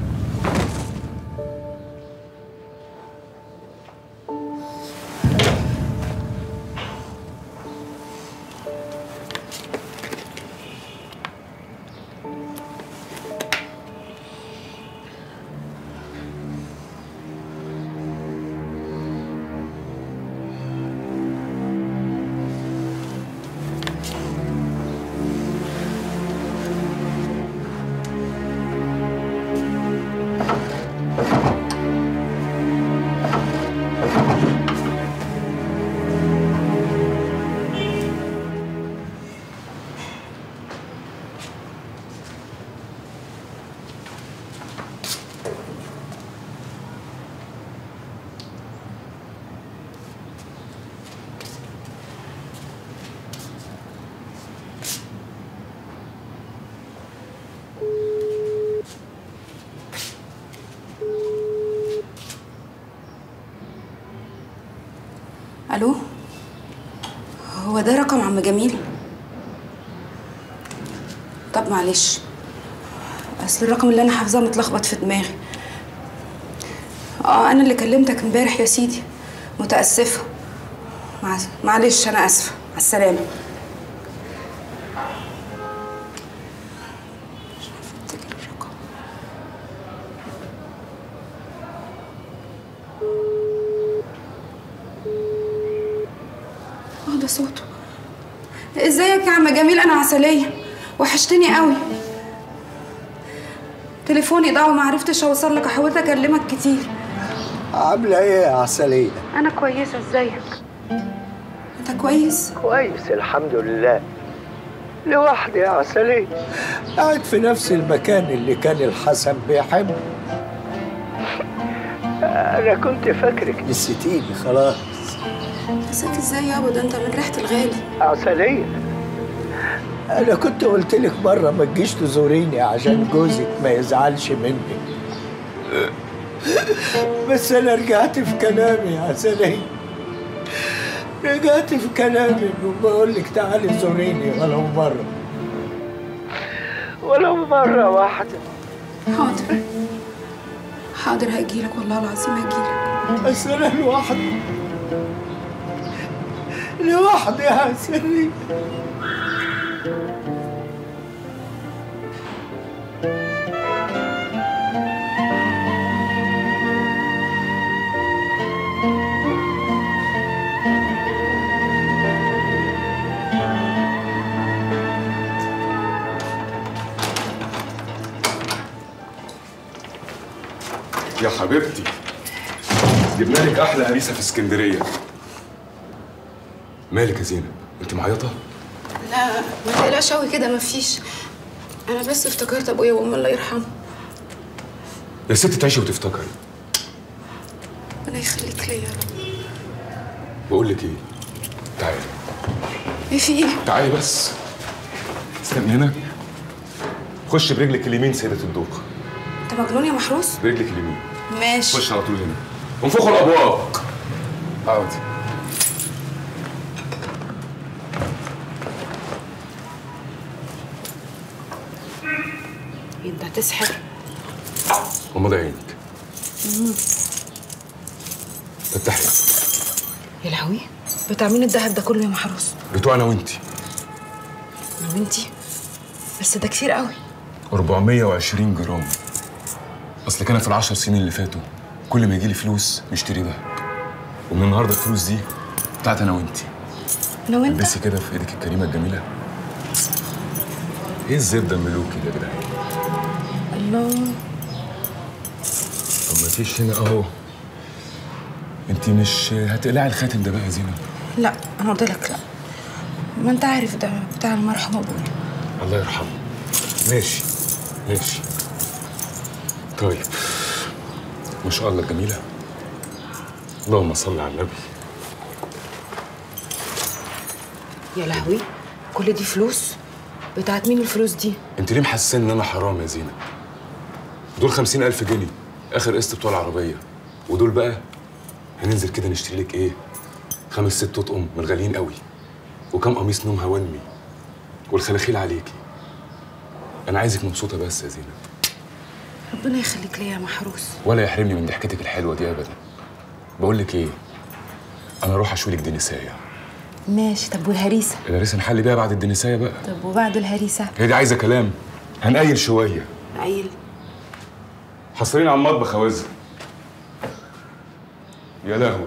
الو هو ده رقم عم جميل طب معلش اصل الرقم اللي انا حافظاه متلخبط في دماغي اه انا اللي كلمتك امبارح يا سيدي متاسفه مع... معلش انا اسفه على السلامه مش عارفة أفتكر الرقم. اه ده صوته ازيك يا عم جميل انا عسليه وحشتني قوي تليفوني ضاع وما عرفتش اوصل لك حاولت اكلمك كتير عاملة ايه يا عسلية؟ انا كويسه ازيك انت كويس كويس الحمد لله لوحدي يا عسلية قاعد في نفس المكان اللي كان الحسن بيحبه أنا كنت فاكرك نسيتيني خلاص نسيت ازاي يابا ده انت من ريحه الغالي عسلية أنا كنت قلت لك مرة ما تجيش تزوريني عشان جوزك ما يزعلش مني بس أنا رجعت في كلامي يا عسلية رجعت في كلامي وبقول لك تعالي زوريني ولو مرة ولو مرة واحدة حاضر حاضر هجيلك والله العظيم هجيلك بس أنا لوحدي لوحدي يا عسلية يا حبيبتي جبنا لك احلى هريسه في اسكندريه مالك يا زينب انت معيطه لا ما تقلقش قوي كده مفيش انا بس افتكرت ابويا وامي الله يرحمه يا ست تعيشي وتفتكري ربنا يخليك ليا يا رب بقول لك ايه تعالي ايه في ايه تعالي بس استني هنا خش برجلك اليمين سيدة الدوق انت مجنون يا محروس برجلك اليمين ماشي خش على طول هنا انفخوا الابواب اقعدي انت هتسحر غمض عينك فتحي يا لهوي بتاع مين الدهب ده كله يا محروس بتوع انا وانتي انا وانتي بس ده كتير قوي 420 جرام اصل كان في العشر سنين اللي فاتوا كل ما يجيلي فلوس نشتري دهب ومن النهارده الفلوس دي بتاعت انا وانتي انا وانت البسي كده في ايدك الكريمه الجميله ايه الزبده الملوكي ده يا جدعان الله طب ما فيش هنا اهو انت مش هتقلعي الخاتم ده بقى يا زينب لا انا قلت لك لا ما انت عارف ده بتاع المرحوم ابويا الله يرحمه ماشي ماشي طيب ما شاء الله جميلة اللهم صل على النبي يا لهوي كل دي فلوس بتاعت مين الفلوس دي انت ليه محسن ان انا حرام يا زينب دول خمسين الف جنيه اخر قسط بتوع العربية ودول بقى هننزل كده نشتري لك ايه خمس ست اطقم من غاليين قوي وكم قميص نوم هوانمي والخلاخيل عليكي انا عايزك مبسوطة بس يا زينب ربنا يخليك ليا يا محروس ولا يحرمني من ضحكتك الحلوة دي ابدا بقول لك ايه انا اروح اشوي لك دنسايه ماشي طب والهريسه الهريسه نحل بيها بعد الدنسايه بقى طب وبعد الهريسه هي دي عايزه كلام هنقيل شويه عيل حصرين على المطبخ يا وزر يا لهوي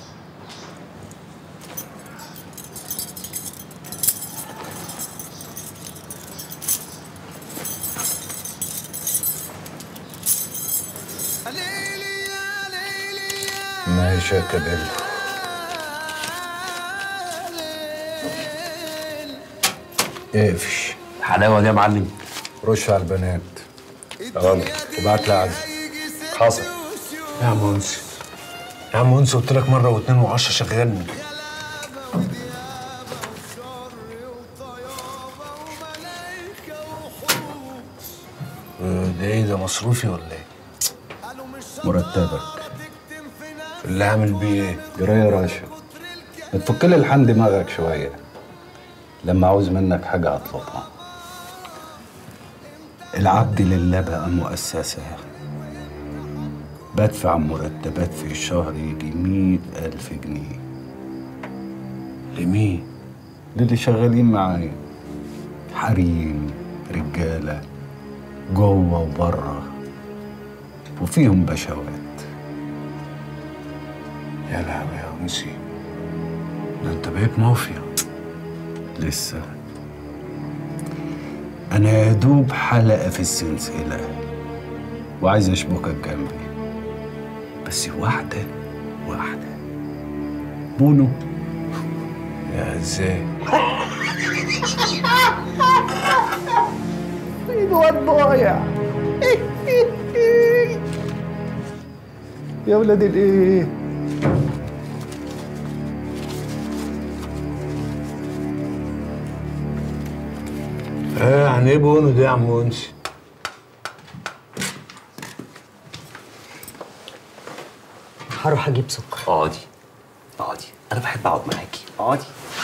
ماشي يا كبير اقفش حلاوه دي يا معلم رش على البنات غلط وبعت لي عزم حصل يا عم انسي يا عم انسي قلت لك مره واثنين وعشرة شغلني آه، ده ايه ده مصروفي ولا ايه؟ مرتبك اللي عامل بيه ايه؟ جرايه يا راشا ما تفك لي الحن دماغك شويه لما عاوز منك حاجه هطلبها العبد لله بقى مؤسسة بدفع مرتبات في الشهر يجي مئة ألف جنيه لمين؟ للي شغالين معايا حريم رجالة جوه وبره وفيهم بشوات يا لهوي يا انسي ده انت بقيت مافيا لسه أنا يا دوب حلقة في السلسلة وعايز أشبكك جنبي بس واحدة واحدة بونو يا ازاي؟ الواد ضايع يا ولاد الايه ايه يعني ايه بونو دي يا عم انسي؟ هروح اجيب سكر اقعدي اقعدي انا بحب اقعد معاكي اقعدي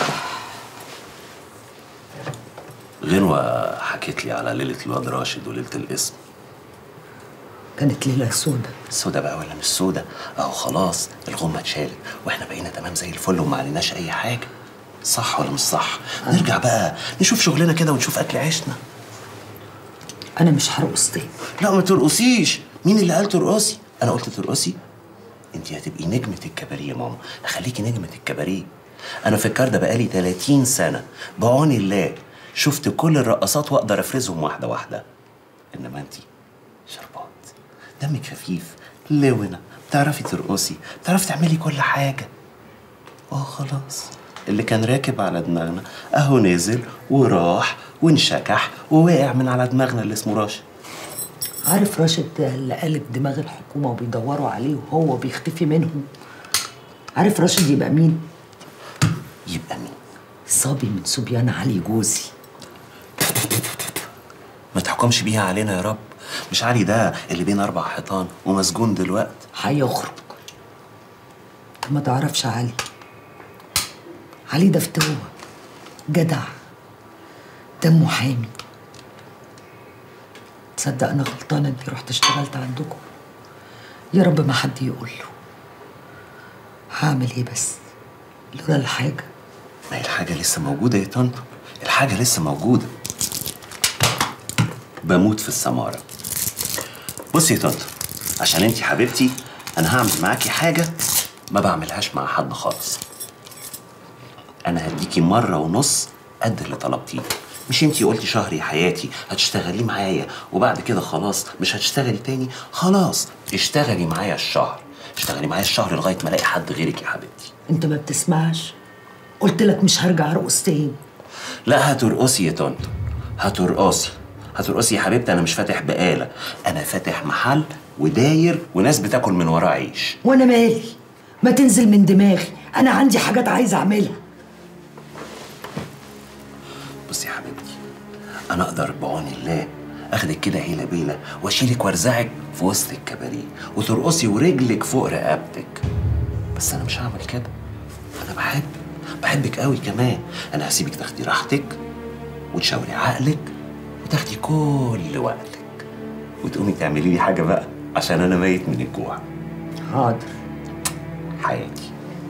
غنوة حكيت لي على ليلة الواد راشد وليلة القسم كانت ليله سودة سودا بقى ولا مش سودا اهو خلاص الغمة اتشالت واحنا بقينا تمام زي الفل وما عليناش اي حاجة صح ولا مش صح نرجع بقى نشوف شغلنا كده ونشوف اكل عيشنا انا مش هرقص تاني لا ما ترقصيش مين اللي قال ترقصي انا قلت ترقصي انت هتبقي نجمة الكباريه يا ماما هخليكي نجمة الكباريه انا في الكار ده بقالي 30 سنة بعون الله شفت كل الرقصات واقدر افرزهم واحدة واحدة انما انت شربات دمك خفيف لونة بتعرفي ترقصي بتعرفي تعملي كل حاجة اه خلاص اللي كان راكب على دماغنا اهو نزل وراح وانشكح ووقع من على دماغنا اللي اسمه راشد عارف راشد ده اللي قالب دماغ الحكومه وبيدوروا عليه وهو بيختفي منهم عارف راشد يبقى مين يبقى مين صبي من صبيان علي جوزي ما تحكمش بيها علينا يا رب مش علي ده اللي بين اربع حيطان ومسجون دلوقت هيخرج انت ما تعرفش علي علي ده فتوه جدع دمه حامي تصدق انا غلطانه اني رحت اشتغلت عندكم يا رب ما حد يقول له هعمل ايه بس لولا الحاجه ما هي الحاجة لسه موجودة يا طنط الحاجة لسه موجودة بموت في السمارة بصي يا طنط عشان انتي حبيبتي انا هعمل معاكي حاجة ما بعملهاش مع حد خالص انا هديكي مرة ونص قد اللي طلبتيه مش انتي قلتي شهر يا حياتي هتشتغلي معايا وبعد كده خلاص مش هتشتغلي تاني خلاص اشتغلي معايا الشهر اشتغلي معايا الشهر لغاية ما الاقي حد غيرك يا حبيبتي انت ما بتسمعش قلت لك مش هرجع ارقص تاني لا هترقصي يا طنط هترقصي هترقصي يا حبيبتي انا مش فاتح بقاله انا فاتح محل وداير وناس بتاكل من وراه عيش وانا مالي ما تنزل من دماغي انا عندي حاجات عايزه اعملها بصي يا حبيبتي انا اقدر بعون الله اخدك كده هيله بيله واشيلك وارزعك في وسط الكباريه وترقصي ورجلك فوق رقبتك بس انا مش هعمل كده انا بحب بحبك قوي كمان انا هسيبك تاخدي راحتك وتشاوري عقلك وتاخدي كل وقتك وتقومي تعملي لي حاجه بقى عشان انا ميت من الجوع حاضر حياتي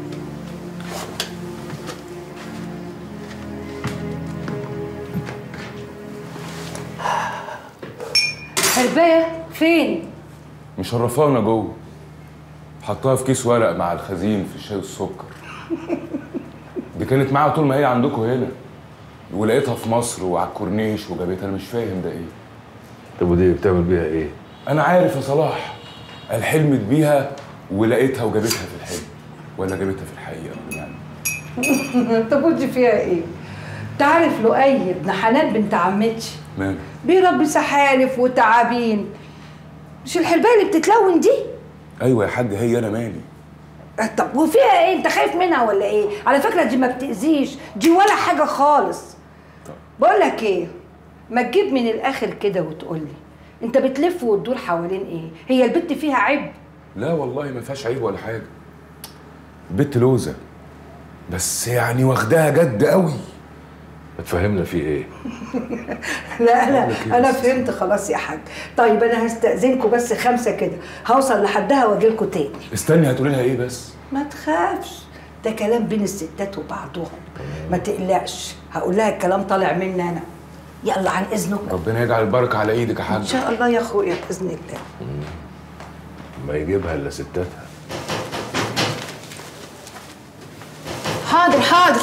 حرباية فين؟ مشرفانا جوه حطها في كيس ورق مع الخزين في الشاي والسكر دي كانت معاها طول ما هي عندكم هنا ولقيتها في مصر وعلى الكورنيش وجابتها انا مش فاهم ده ايه طب ودي بتعمل بيها ايه؟ انا عارف يا صلاح قال حلمت بيها ولقيتها وجابتها في الحلم ولا جابتها في الحقيقه يعني طب ودي فيها ايه؟ تعرف لؤي ابن حنان بنت عمتي مال بيربي سحالف وتعابين مش الحرباية اللي بتتلون دي؟ ايوه يا حاج هي انا مالي طب وفيها ايه؟ انت خايف منها ولا ايه؟ على فكرة دي ما بتأذيش دي ولا حاجة خالص بقول لك ايه؟ ما تجيب من الاخر كده وتقول لي انت بتلف وتدور حوالين ايه؟ هي البت فيها عيب لا والله ما فيهاش عيب ولا حاجه بنت لوزه بس يعني واخداها جد قوي بتفهمنا في ايه؟ لا لا انا فهمت خلاص يا حاج طيب انا هستأذنكم بس خمسة كده هوصل لحدها واجيلكوا تاني استني هتقولي لها ايه بس ما تخافش ده كلام بين الستات وبعضهم ما تقلقش هقول لها الكلام طالع مني انا يلا عن اذنكم ربنا يجعل البركه على ايدك يا ان حاج شاء الله يا اخويا باذن الله ما يجيبها الا ستاتها حاضر حاضر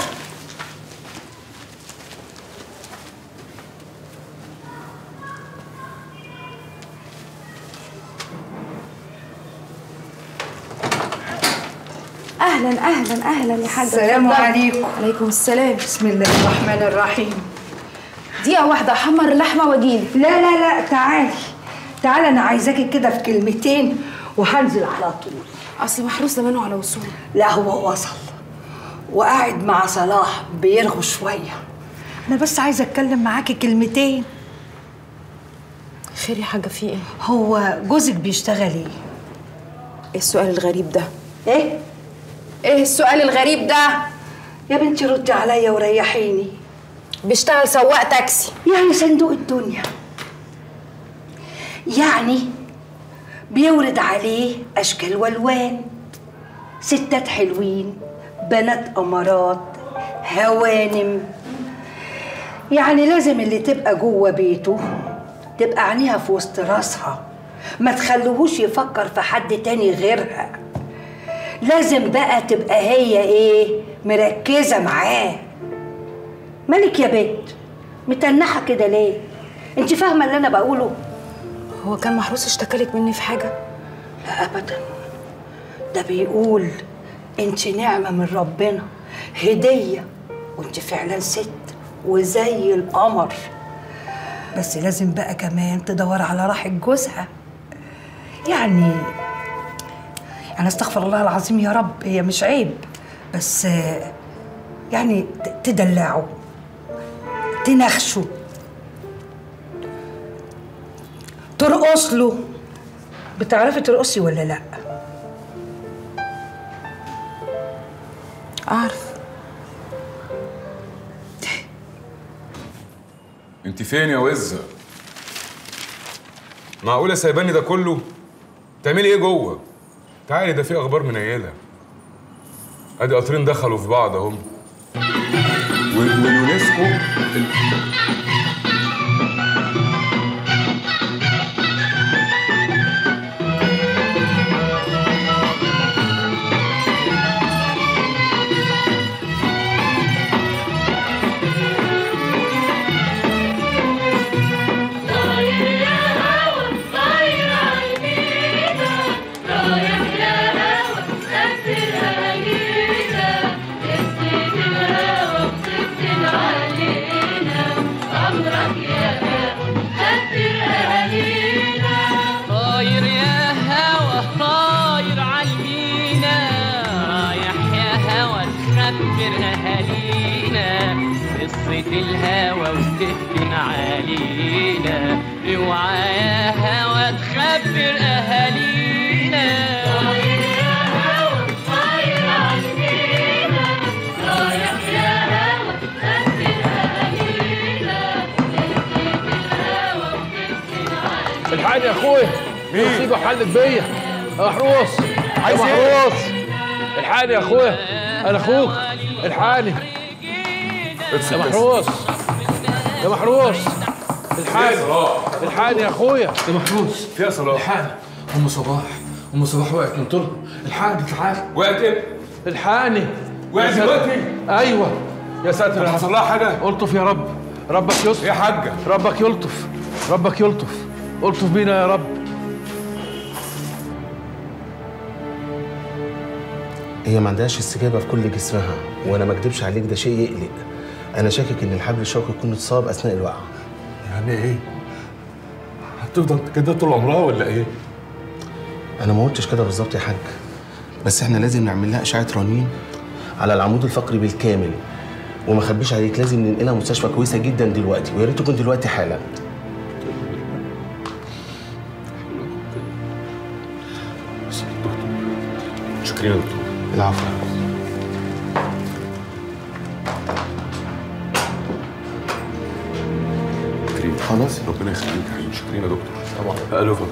اهلا اهلا اهلا يا حاجه السلام اتفضلي. عليكم. عليكم السلام بسم الله الرحمن الرحيم دقيقه واحده احمر اللحمه واجيلك لا لا لا تعالي تعالي انا عايزاكي كده في كلمتين وهنزل على طول اصل محروس زمانه على وصول لا هو وصل وقاعد مع صلاح بيرغوا شويه انا بس عايزه اتكلم معاكي كلمتين خير يا حاجه في ايه هو جوزك بيشتغل ايه ايه السؤال الغريب ده ايه ايه السؤال الغريب ده يا بنتي ردي عليا وريحيني بيشتغل سواق تاكسي يعني صندوق الدنيا يعني بيورد عليه اشكال والوان ستات حلوين بنات امارات هوانم يعني لازم اللي تبقى جوه بيته تبقى عينيها في وسط راسها ما تخلوهوش يفكر في حد تاني غيرها لازم بقى تبقى هي ايه مركزه معاه مالك يا بنت متنحه كده ليه انت فاهمه اللي انا بقوله هو كان محروس اشتكالك مني في حاجه لا ابدا ده بيقول انت نعمه من ربنا هديه وانت فعلا ست وزي القمر بس لازم بقى كمان تدور على راحه جوزها يعني انا استغفر الله العظيم يا رب هي مش عيب بس آه، يعني ت- تدلعه تنخشه ترقص له بتعرفي ترقصي ولا لا اعرف انت فين يا وزه معقوله سايباني ده كله تعملي ايه جوه تعالي ده في اخبار منيله ادي قطرين دخلوا في بعض اهم وال- واليونسكو طاير يا هوا طاير عالمينا رايح يا هوا تخبر اهالينا قصة الهوا وتفتن علينا اوعى يا هوا تخبر اهالينا طاير يا هوا طاير عالمينا رايح يا هوا تخبر اهالينا الحقني يا اخويا مين؟ مصيبه حلت بيا يا محروس عايز يا إيه؟ محروس الحقني يا اخويا انا اخوك الحقني يا محروس يا محروس الحقني الحقني يا اخويا يا محروس فيها صلاح الحقني ام صباح ام صباح وقعت من طول الحقني تعالى وقعت ايه؟ الحقني وقعت يا ساتر. دلوقتي؟ ايوه يا ساتر طب يا حصل رب. لها حاجه؟ الطف يا رب ربك يلطف يا حاجه ربك يلطف ربك يلطف الطف بينا يا رب هي ما عندهاش استجابه في كل جسمها وانا ما اكدبش عليك ده شيء يقلق انا شاكك ان الحبل الشوكي يكون اتصاب اثناء الوقعه يعني ايه؟ هتفضل كده طول عمرها ولا ايه؟ انا ما قلتش كده بالظبط يا حاج بس احنا لازم نعمل لها اشعه رنين على العمود الفقري بالكامل وما اخبيش عليك لازم ننقلها مستشفى كويسه جدا دلوقتي ويا ريت تكون دلوقتي حالا شكرا يا دكتور العفو كريم خلاص ربنا يخليك يا حبيبي شكرا يا دكتور طبعا الو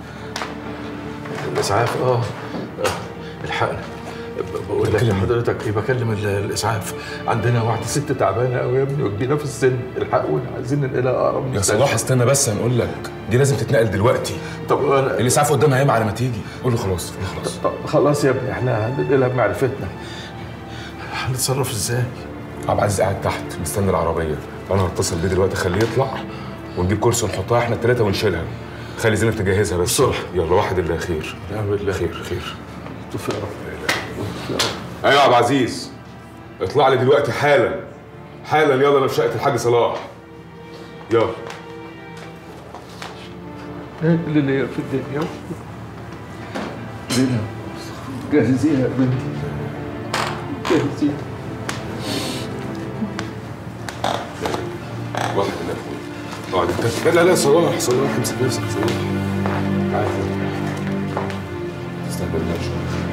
الاسعاف اه آه، الحقنا ب- بقول لك حضرتك ايه بكلم ال- الاسعاف عندنا واحده ست تعبانه قوي يا ابني وكبيره في السن الحقونا عايزين ننقلها اقرب يا مستشفى. صلاح استنى بس هنقول لك دي لازم تتنقل دلوقتي طب انا الاسعاف قدامها ياما على ما تيجي قول له خلاص قول له خلاص طب خلاص يا ابني احنا هننقلها بمعرفتنا هنتصرف ازاي؟ عبد العزيز قاعد تحت مستني العربيه انا هتصل بيه دلوقتي اخليه يطلع ونجيب كرسي ونحطها احنا الثلاثه ونشيلها خلي زينب تجهزها بس بسرعة. يلا واحد الله خير نعم بالله خير خير طف يا رب يا رب ايوه يا عبد العزيز اطلع لي دلوقتي حالا حالا يلا انا في شقه الحاج صلاح يلا اللي ليا في الدنيا زينب جهزيها يا بنتي جهزيها واحد الله اقعد انت لا لا لا صلاح صلاح امسك نفسك صلاح عارف استنى بالله شويه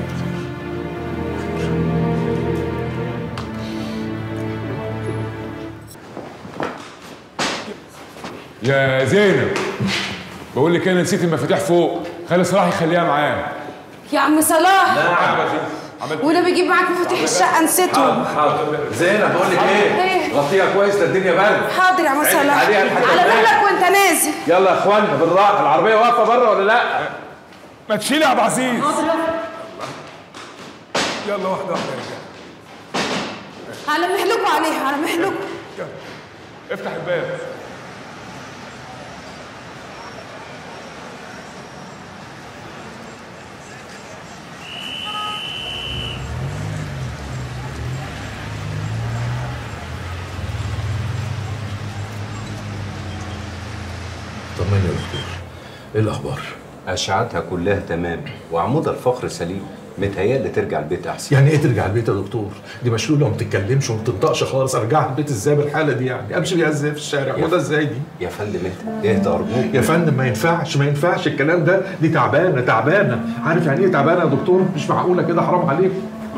يا زينب بقول لك انا نسيت المفاتيح فوق خلي صلاح يخليها معاه يا عم صلاح عملت ولا بيجيب معاك مفاتيح الشقه نسيتهم حاضر زينب بقول لك ايه إيه؟ غطيها كويس ده الدنيا برد حاضر يا عم عينك صلاح عليها لحد على ما- مهلك وانت نازل يلا يا اخوانا بالراحه العربيه واقفه بره ولا لا ما تشيل يا عبد العزيز يلا واحدة واحدة يا رجالة على مهلكوا عليها على مهلكوا افتح الباب طمني يا دكتور ايه الاخبار؟ اشعتها كلها تمام وعمود الفقر سليم متهيألي ترجع البيت احسن يعني ايه ترجع البيت يا دكتور؟ دي مشلوله وما بتتكلمش وما بتنطقش خالص ارجعها البيت ازاي بالحاله دي يعني؟ امشي بيها ازاي في الشارع؟ وده ازاي دي؟ يا فندم انت اهدى ارجوك يا فندم ما ينفعش ما ينفعش الكلام ده دي تعبانه تعبانه عارف يعني ايه تعبانه يا دكتور؟ مش معقوله كده حرام عليك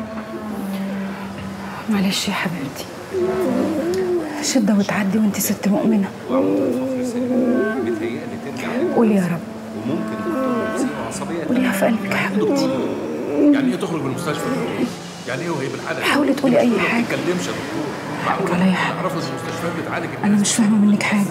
معلش يا حبيبتي شدة وتعدي وانت ست مؤمنة وعمود الفقر سليم متهيألي ترجع البيت قول يا رب وممكن دكتور يصيبه عصبيه قوليها في قلبك يا حبيبتي يعني ايه تخرج من المستشفى يعني ايه وهي بالحاله دي؟ حاولي تقولي أي حاجة. ما تتكلمش يا دكتور معقول ولا أي حاجة. تعرفوا المستشفيات بتعالج انا مش فاهمه منك حاجه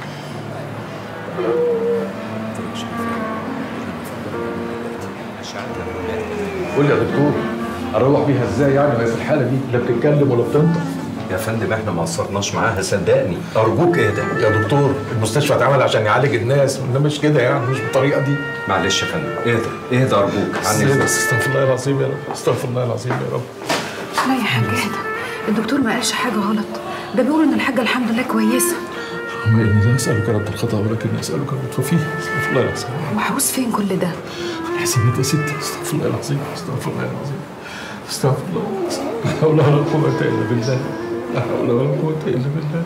قول لي يا دكتور اروح بيها ازاي يعني وهي في الحاله دي لا بتتكلم ولا بتنطق يا فندم احنا ما قصرناش معاها صدقني ارجوك اهدى يا دكتور المستشفى اتعمل عشان يعالج الناس انما مش كده يعني مش بالطريقه دي معلش يا فندم اهدى اهدى ارجوك عني بس بس استغفر الله العظيم يا رب استغفر الله العظيم يا رب لا يا حاج اهدى الدكتور ما قالش حاجه غلط ده بيقول ان الحاجه الحمد لله كويسه اللهم اني لا اسالك رد الخطا ولكن اسالك اللطف فيه استغفر الله العظيم هو عاوز فين كل ده حسنات يا ستي استغفر الله العظيم استغفر الله العظيم استغفر الله لا حول ولا قوه الا بالله لا حول ولا قوه الا بالله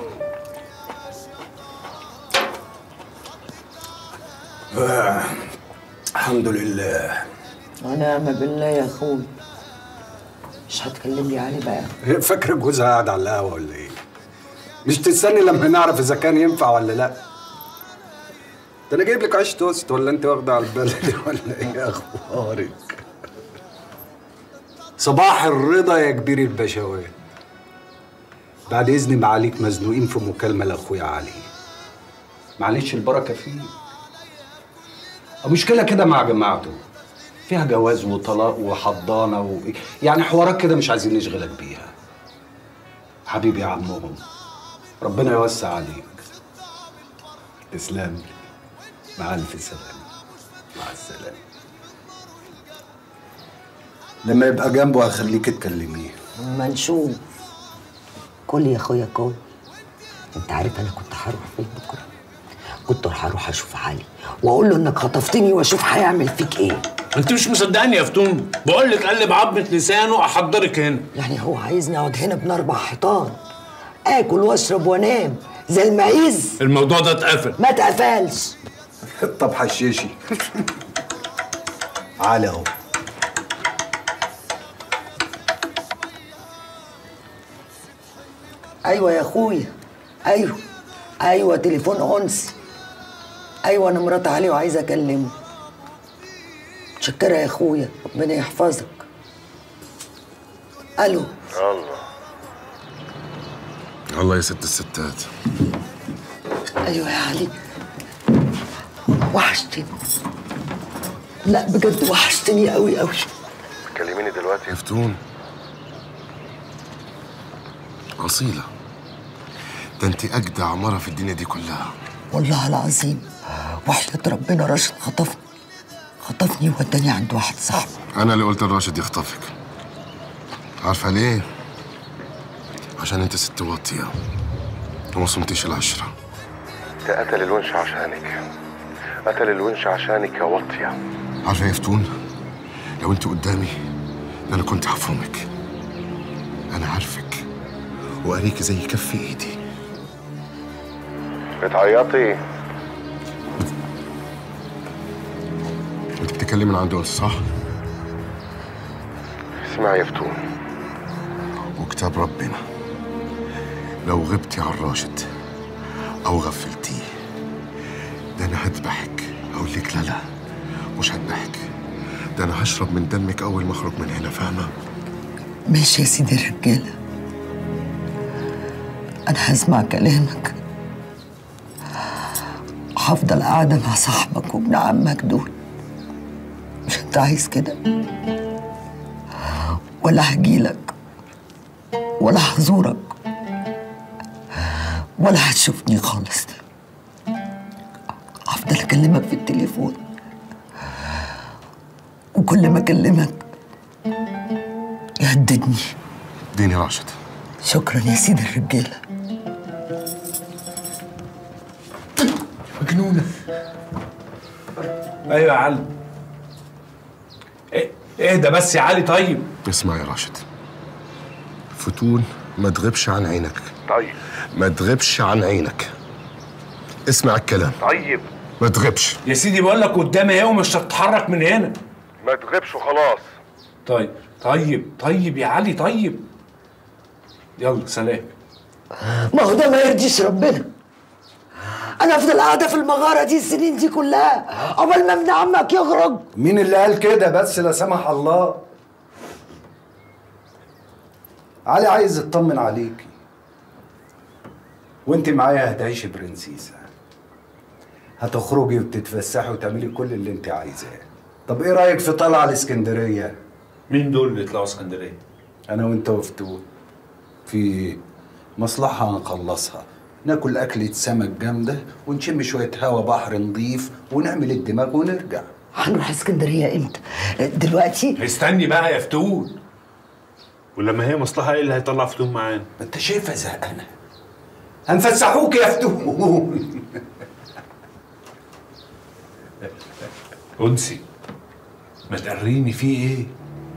آه. الحمد لله ونعم بالله يا اخوي مش هتكلم لي عليه بقى هي فاكره جوزها قاعد على القهوه ولا ايه؟ مش تستني لما نعرف اذا كان ينفع ولا لا ده انا جايب لك عيش توست ولا انت واخده على البلد ولا ايه اخبارك؟ صباح الرضا يا كبير البشوات بعد اذن معاليك مزنوقين في مكالمه لاخويا علي معلش البركه فيه مشكله كده مع جماعته فيها جواز وطلاق وحضانه و... يعني حوارات كده مش عايزين نشغلك بيها حبيبي يا عمهم ربنا يوسع عليك تسلم مع الف سلامه مع السلامه لما يبقى جنبه هخليك تكلميه ما نشوف كل يا اخويا كل انت عارف انا كنت هروح فين بكره كنت هروح اشوف علي واقول له انك خطفتني واشوف هيعمل فيك ايه انت مش مصدقني يا فتون بقول لك قلب عظمه لسانه احضرك هنا يعني هو عايزني اقعد هنا بين اربع حيطان اكل واشرب وانام زي المعيز الموضوع ده اتقفل ما اتقفلش طب حشيشي على اهو ايوه يا اخويا ايوه ايوه تليفون انسي ايوه انا مرات علي وعايزه اكلمه متشكره يا اخويا ربنا يحفظك الو الله الله يا ست الستات ايوه يا علي وحشتني لا بجد وحشتني قوي قوي كلميني دلوقتي يا فتون أصيلة ده انت أجدع مرة في الدنيا دي كلها والله العظيم وحياة ربنا راشد خطفني خطفني ووداني عند واحد صاحبي أنا اللي قلت لراشد يخطفك عارفة ليه؟ عشان انت ست واطية وما صمتيش العشرة ده قتل الونش عشانك قتل الونش عشانك يا واطية عارفة يا فتون لو انت قدامي ده أنا كنت هفرمك أنا عارفك وأريكي زي كف إيدي بتعيطي انت بتتكلمي من عند أنس صح؟ اسمعي يا فتون وكتاب ربنا لو غبتي عن راشد أو غفلتيه ده أنا هذبحك أقول لك لا لا مش هذبحك ده أنا هشرب من دمك أول ما أخرج من هنا فاهمة؟ ماشي يا سيدي الرجالة أنا هسمع كلامك هفضل قاعدة مع صاحبك وابن عمك دول مش أنت عايز كده ولا هجيلك ولا هزورك ولا هتشوفني خالص هفضل أكلمك في التليفون وكل ما أكلمك يهددني اديني راشد شكرا يا سيدي الرجاله مجنونه ايوه يا علي إيه- اهدى بس يا علي طيب اسمع يا راشد فتون ما تغيبش عن عينك طيب ما تغيبش عن عينك اسمع الكلام طيب ما تغيبش يا سيدي بقول لك قدامي اهي ومش هتتحرك من هنا ما تغيبش وخلاص طيب طيب طيب يا علي طيب يلا سلام ما هو ده ما يرضيش ربنا انا افضل قاعده في المغاره دي السنين دي كلها قبل ما ابن عمك يخرج مين اللي قال كده بس لا سمح الله علي عايز يطمن عليكي وانت معايا هتعيشي برنسيسة هتخرجي وتتفسحي وتعملي كل اللي انت عايزاه طب ايه رايك في طلعه الاسكندريه مين دول اللي يطلعوا اسكندريه انا وانت وفتوت في مصلحه هنخلصها ناكل أكلة سمك جامدة ونشم شوية هوا بحر نضيف ونعمل الدماغ ونرجع هنروح اسكندريه امتى دلوقتي استني بقى يا فتون ولما هي مصلحه ايه اللي هيطلع فتون معانا ما انت شايفها زهقانه هنفسحوك يا فتون انسي ما تقريني فيه ايه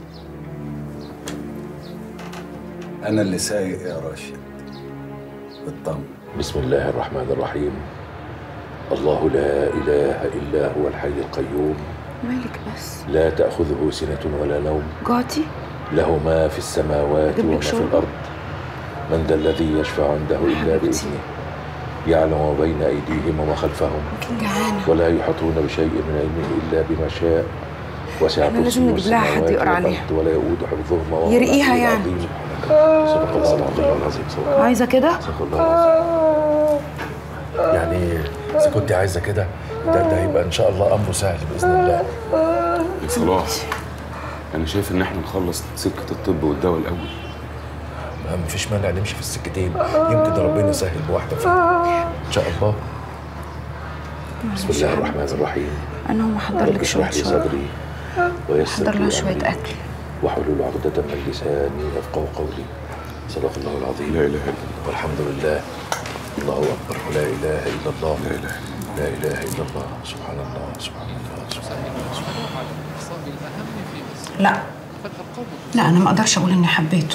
انا اللي سايق يا راشد اطمن بسم الله الرحمن الرحيم الله لا إله إلا هو الحي القيوم مالك بس لا تأخذه سنة ولا نوم جعتي له ما في السماوات أجيب لك وما في شوربة؟ الأرض من ذا الذي يشفع عنده إلا بإذنه يعلم ما بين أيديهم وما خلفهم جعانة ولا يحيطون بشيء من علمه إلا بما شاء وسع إحنا لازم كرسيه نجيب لها حد السماوات يقرأ والأرض عليها. ولا يؤود حفظهما وهو يرقيها العلي يعني. العظيم. صدق الله العظيم العظيم صدق الله عايزة كده؟ صدق الله العظيم يعني إذا كنت عايزة كده ده ده يبقى إن شاء الله أمره سهل بإذن الله يا صلاح انا شايف ان احنا نخلص سكه الطب والدواء الاول ما مفيش مانع نمشي في السكتين يمكن ربنا يسهل بواحدة فيهم إن شاء الله بسم الله الرحمن الرحيم أنا هقوم أحضر رب لك اشرح شوية لي شوربة صدري ويسر أحضر لها لي شوية أمري أكل واحلل عقدة من لساني يفقه قولي صدق الله العظيم لا إله إلا الله والحمد لله الله أكبر ولا إله إلا الله لا إله لا إله إلا الله سبحان الله سبحان الله سبحان الله سبحان الله لا لا أنا ما أقدرش أقول إني حبيته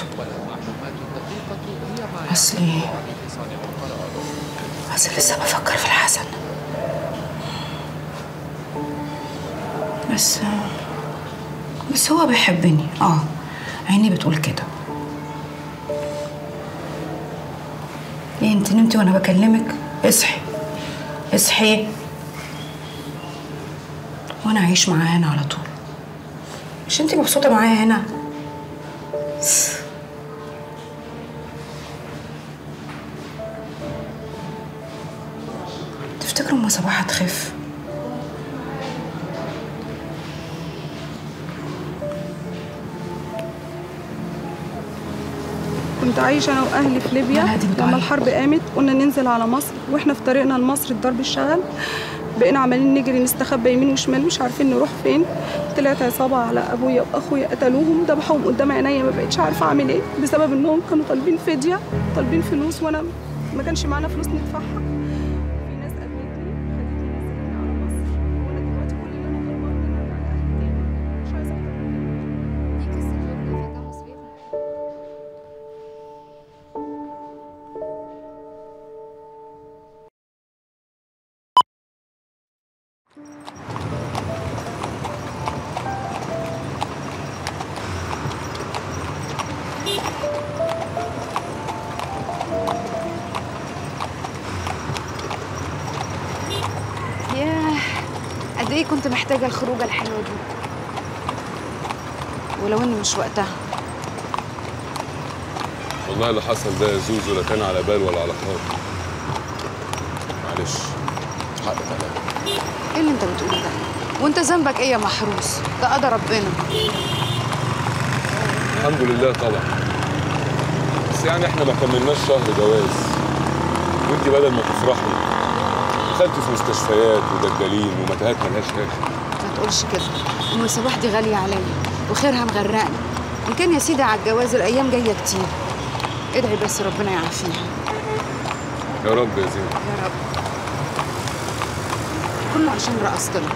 أصلي أصل لسه بفكر في الحسن بس بس هو بيحبني اه عيني بتقول كده ايه انت نمتي وانا بكلمك اصحي اصحي وانا اعيش معاه هنا على طول مش انت مبسوطه معايا هنا تفتكروا اما صباح هتخف كنت عايشة أنا وأهلي في ليبيا لما الحرب قامت قلنا ننزل على مصر وإحنا في طريقنا لمصر الضرب اشتغل بقينا عمالين نجري نستخبى يمين وشمال مش عارفين نروح فين طلعت عصابة على أبويا وأخويا قتلوهم ذبحوهم قدام عينيا ما بقتش عارفة أعمل إيه بسبب إنهم كانوا طالبين فدية طالبين فلوس وأنا ما كانش معانا فلوس ندفعها في ناس قابلتني خدتني نزلتني على مصر وأنا دلوقتي كل اللي أنا طالباه إن أنا أرجع لأهلي تاني مش عايزة أكتر من كده. ياه قد ايه كنت محتاجه الخروجه الحلوه دي ولو ان مش وقتها والله اللي حصل ده يا زوزو لا كان على بال ولا على خاطر معلش حقك عليا ايه اللي انت بتقوله ده وانت ذنبك ايه يا محروس ده قضى ربنا الحمد لله طبعا بس يعني احنا ما كملناش شهر جواز وانت بدل ما تفرحي دخلتي في مستشفيات ودجالين ومتاهات ملهاش اخر ما تقولش كده ام صباح دي غاليه عليا وخيرها مغرقني ان كان يا سيدي على الجواز الايام جايه كتير ادعي بس ربنا يعافيها يا رب يا زين يا رب كله عشان رقصت لك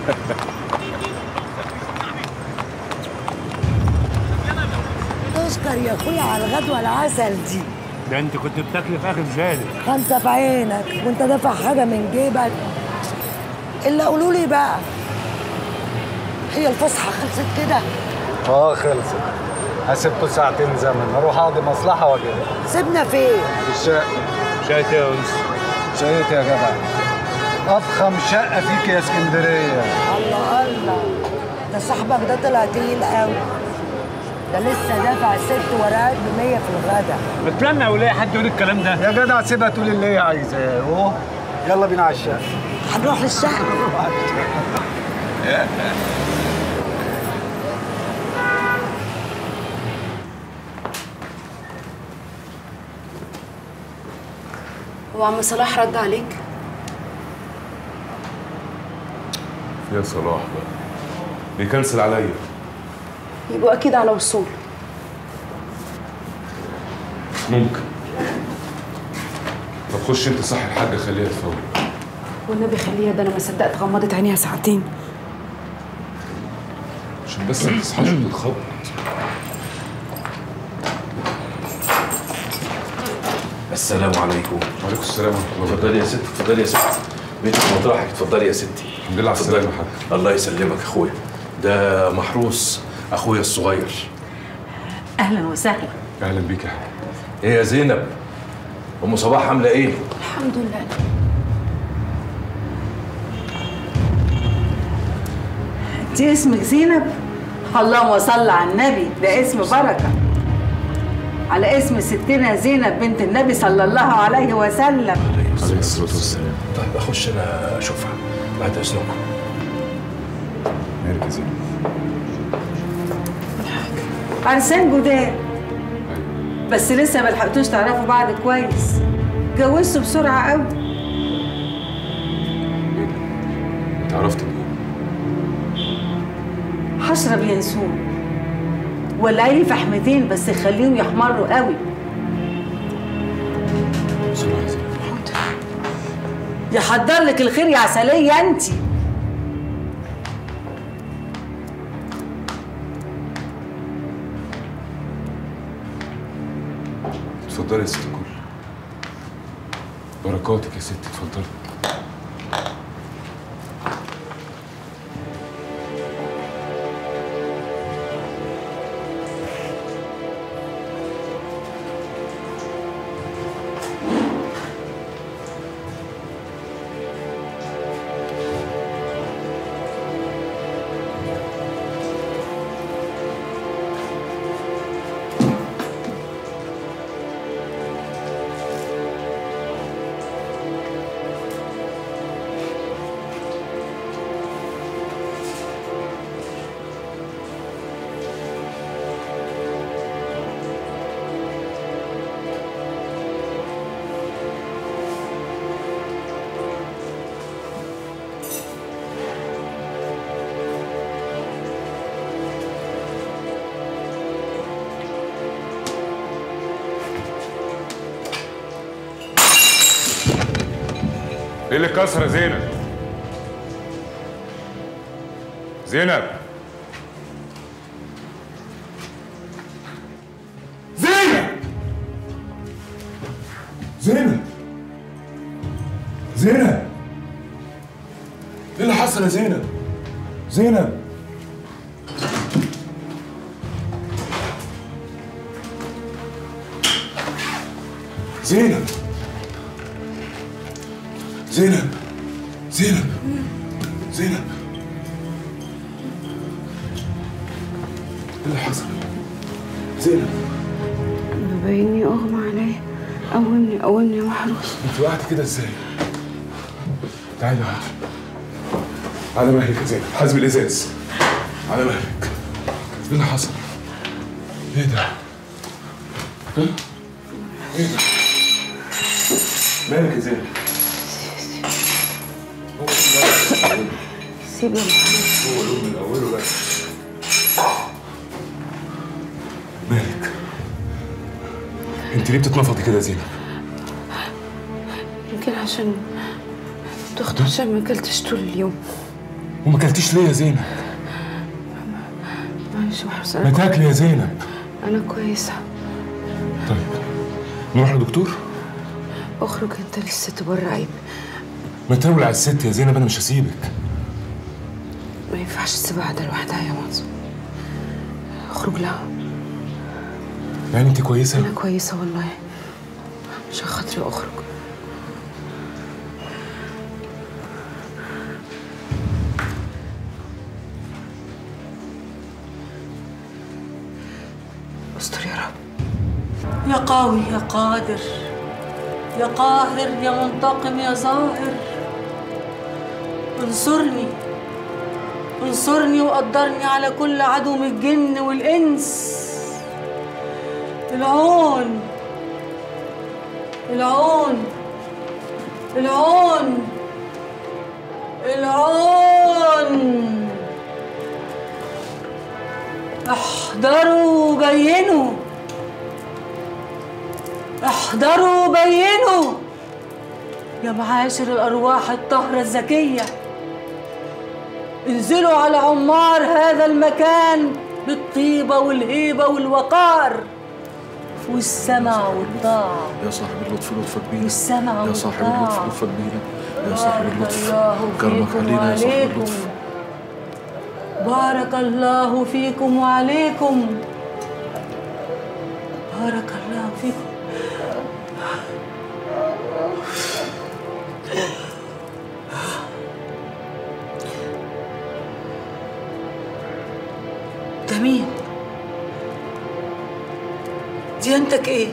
تشكر يا اخويا على الغدوه العسل دي ده انت كنت بتاكلي في اخر ذلك خمسه في عينك وانت دافع حاجه من جيبك الا قولوا لي بقى هي الفسحه خلصت كده اه خلصت هسيبكوا ساعتين زمن اروح اقضي مصلحه واجي سيبنا فين في الشقه شايت يا انس شقيت يا جدع افخم شقه فيك يا اسكندريه الله الله ده صاحبك ده طلع تقيل قوي ده لسه دافع ست ورقات ب 100 في الغدا بتلمع ولا حد يقول الكلام ده يا جدع سيبها تقول اللي هي عايزاه اهو يلا بينا على الشقه هنروح للشقه هو عم صلاح رد عليك يا صلاح بقى بيكنسل عليا يبقوا اكيد على وصول ممكن طب خش انت صح الحاجه خليها تفوق والنبي خليها ده انا ما صدقت غمضت عينيها ساعتين عشان بس ما تصحاش وتتخبط السلام عليكم وعليكم السلام ورحمه الله اتفضلي يا ست اتفضلي يا ست بيتك مطرحك اتفضلي يا ستي الحمد لله على السلامه يا حاج الله يسلمك اخويا ده محروس اخويا الصغير اهلا وسهلا اهلا بيك يا حاج ايه يا زينب ام صباح عامله ايه الحمد لله انت اسمك زينب اللهم صل على النبي ده اسم بركه على اسم ستنا زينب بنت النبي صلى الله عليه وسلم عليه الصلاه والسلام طيب اخش انا اشوفها بعد اذنكم مالك يا زينب عرسان جداد بس لسه ما لحقتوش تعرفوا بعض كويس اتجوزتوا بسرعه قوي انت عرفت منين هشرب ينسون ولعي لي فحمتين بس خليهم يحمروا قوي بسرعه يا زينب يحضر لك الخير يا عسليه انت اتفضلي يا ست الكل بركاتك يا ست اتفضلي ايه اللي كسر يا زينب زينب زينب زينب زينب ايه اللي حصل يا زينب زينب زينب زينب زينب زينب ايه اللي حصل زينب مبيني اغمى عليا قومني قومني يا محروس انت وقعت كده ازاي تعالي تعالي على مهلك يا زينب حزم الازاز على مهلك ايه اللي حصل ايه ده ها؟ ايه ده مالك يا زينب سيب يا محروس هو يوم من اوله بس مالك انت ليه بتتنفضي كده يا زينب يمكن عشان دخت عشان ما اكلتش طول اليوم وما اكلتيش ليه يا زينب معلش يا محروس ما انا تاكلي يا زينب انا كويسه طيب نروح لدكتور اخرج انت لسه بره عيب ما تولع الست يا زينب انا مش هسيبك ما ينفعش تسيبها قاعده لوحدها يا منصور اخرج لها يعني انت كويسه انا كويسه والله عشان خاطري اخرج يا قوي يا قادر يا قاهر يا منتقم يا ظاهر انصرني انصرني وقدرني على كل عدو من الجن والإنس العون العون العون العون احضروا بينوا احضروا بينوا يا معاشر الأرواح الطاهرة الزكية انزلوا على عمار هذا المكان بالطيبة والهيبة والوقار والسمع والطاعة يا صاحب اللطف لطفك بينا والسمع يا صاحب والطاعة. اللطف لطفك بينا يا صاحب بارك اللطف الله كرمك فيكم علينا يا صاحب وعليكم. اللطف بارك الله فيكم وعليكم بارك الله فيكم ده مين؟ ديانتك ايه؟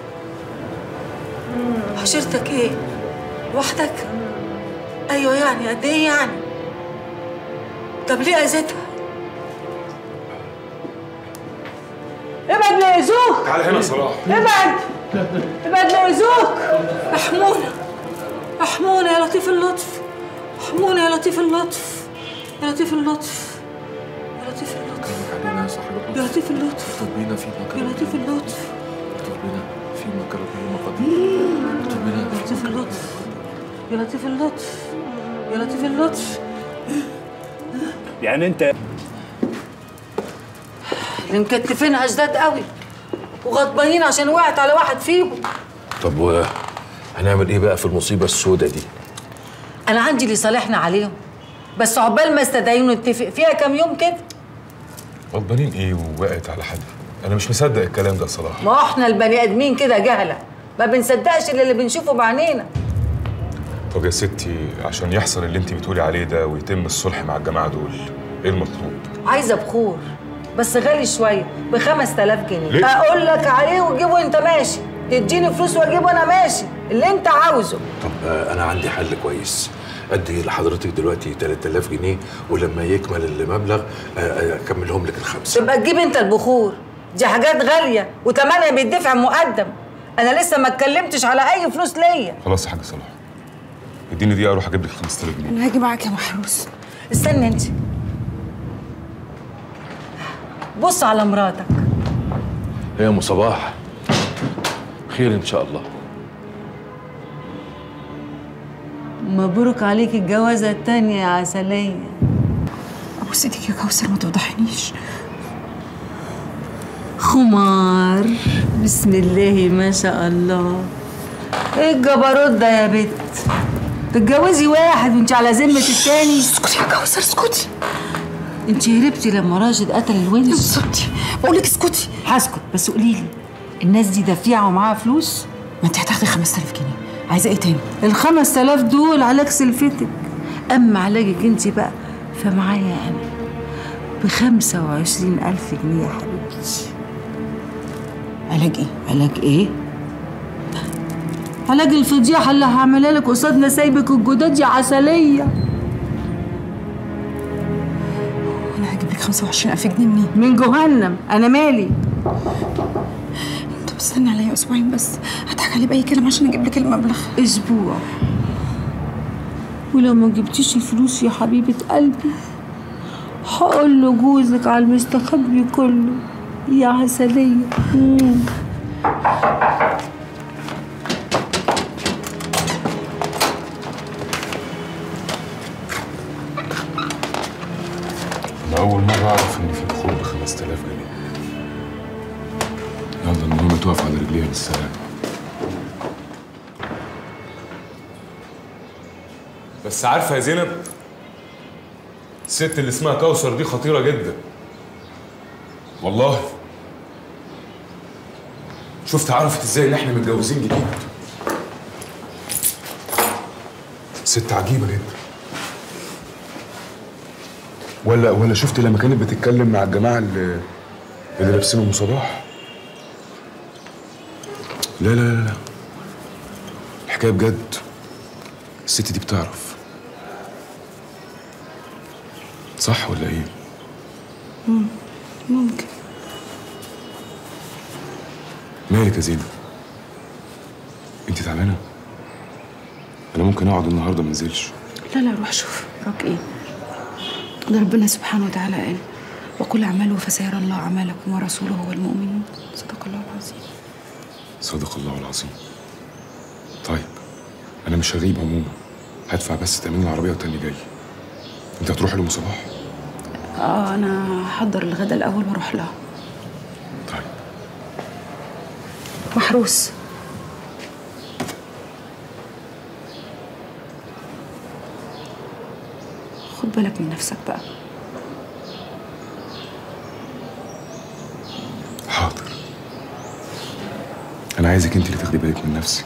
عشيرتك ايه؟ لوحدك؟ ايوه يعني قد ايه يعني؟ طب ليه اذيتها؟ ابعد لا يأذوك تعالى هنا يا صلاح ابعد ابعد لا يأذوك احمونا احمونا يا لطيف اللطف احمونا يا لطيف اللطف يا لطيف اللطف يا لطيف اللطف علينا يا صاحب يا اللطف لطيف اللطف لطف بينا في يا مكان لطيف اللطف لطف بينا في مكان مقدير لطف بينا يا لطيف اللطف يا لطيف اللطف يا لطيف اللطف يعني انت اللي مكتفينها اشداد قوي وغضبانين عشان وقعت على واحد فيهم طب و هنعمل ايه بقى في المصيبة السوداء دي؟ انا عندي اللي صالحنا عليهم بس عقبال ما استدعيهم نتفق فيها كام يوم كده غضبانين ايه ووقعت على حد انا مش مصدق الكلام ده يا صلاح ما هو احنا البني ادمين كده جهله ما بنصدقش الا اللي بنشوفه بعينينا طب يا ستي عشان يحصل اللي انت بتقولي عليه ده ويتم الصلح مع الجماعه دول ايه المطلوب عايزه بخور بس غالي شويه ب 5000 جنيه ليه؟ اقول لك عليه وتجيبه وانت ماشي تديني فلوس واجيبه وانا ماشي اللي انت عاوزه طب آه، انا عندي حل كويس ادي لحضرتك دلوقتي 3000 جنيه ولما يكمل المبلغ آه، آه، اكملهم لك الخمسه تبقى تجيب انت البخور دي حاجات غاليه وتمنها بيدفع مقدم انا لسه ما اتكلمتش على اي فلوس ليا خلاص يا حاج صلاح اديني دقيقه اروح اجيب لك 5000 جنيه انا هاجي معاك يا محروس استنى انت بص على مراتك يا ام صباح خير ان شاء الله مبروك عليك الجوازه التانية يا عسليه ابوس ايدك يا كوثر ما تفضحنيش خمار بسم الله ما شاء الله ايه الجبروت ده يا بت تتجوزي واحد وانت على ذمه التاني اسكتي يا كوثر اسكتي انت هربتي لما راشد قتل الونش اسكتي بقول لك اسكتي هسكت بس قولي لي الناس دي دفيعه ومعاها فلوس ما انت هتاخدي 5000 جنيه عايزه ايه تاني ال 5000 دول علاج سلفتك اما علاجك انت بقى فمعايا انا ب 25000 جنيه يا حبيبتي علاج ايه علاج ايه علاج الفضيحه اللي هعملها لك قصاد نسايبك الجداد يا عسليه انا هجيب لك 25000 جنيه منين من جهنم انا مالي طب استني عليا اسبوعين بس هضحك عليه باي كلام عشان اجيب لك المبلغ اسبوع ولو ما جبتيش الفلوس يا حبيبه قلبي هقول له جوزك على المستخبي كله يا عسليه مم. انا اول مره اعرف ان في بخور ب 5000 جنيه يلا المهم تقف على رجليها بالسلامه بس عارفه يا زينب الست اللي اسمها كوثر دي خطيره جدا والله شفت عرفت ازاي ان احنا متجوزين جديد ست عجيبه جدا ولا ولا شفت لما كانت بتتكلم مع الجماعه اللي اللي لابسين ام صباح لا لا لا لا الحكايه بجد الست دي بتعرف صح ولا ايه مم. ممكن مالك يا زينب انت تعبانه انا ممكن اقعد النهارده ما انزلش لا لا روح شوف وراك ايه ده ربنا سبحانه وتعالى قال وقل اعملوا فسيرى الله اعمالكم ورسوله والمؤمنون صدق الله العظيم صدق الله العظيم طيب انا مش هغيب عموما هدفع بس تامين العربيه والتاني جاي انت هتروح لام صباح اه انا هحضر الغدا الاول واروح لها طيب محروس خد بالك من نفسك بقى حاضر انا عايزك انت اللي تاخدي بالك من نفسك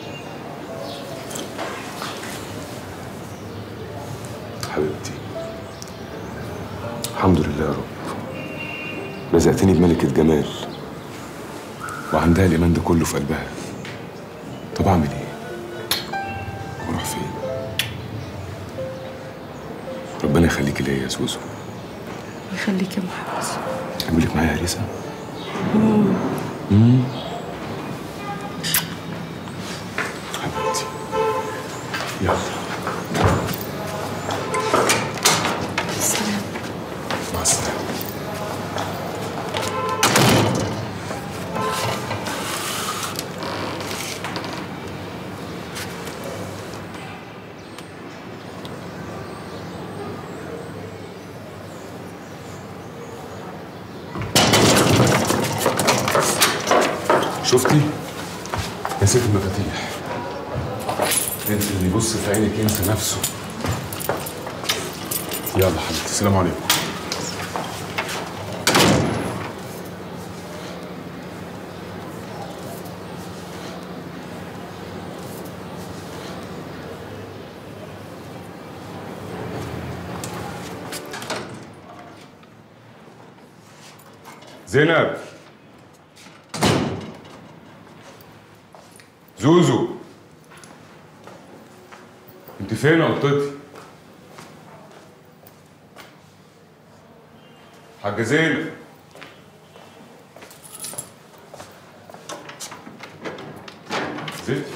حبيبتي الحمد لله يا رب رزقتني بملكة جمال وعندها الإيمان ده كله في قلبها طب أعمل إيه؟ وأروح فين؟ ربنا يخليكي ليا يا زوزو يخليك يا محروس أجيب لك معايا هريسة؟ مم. مم. حبيبتي يلا سلام مع السلامة شفتي؟ نسيت المفاتيح انت اللي يبص في عينك ينسى نفسه يلا حبيبتي السلام عليكم زينب زوزو انت فين يا قطتي حاجة زينب زيت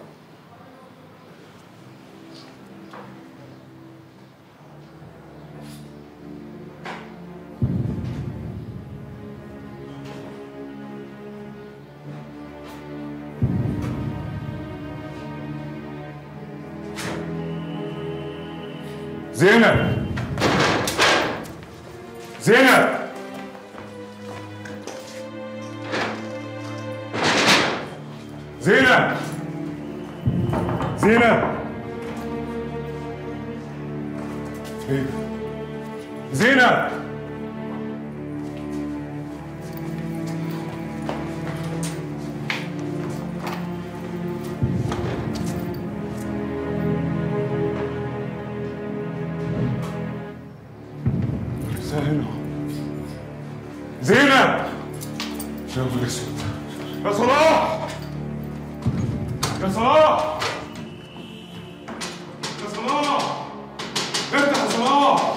زينب زينب زينب زينب ايه زينب هنا زينب يا نهار اسود يا صلاح يا صلاح يا صلاح افتح يا صلاح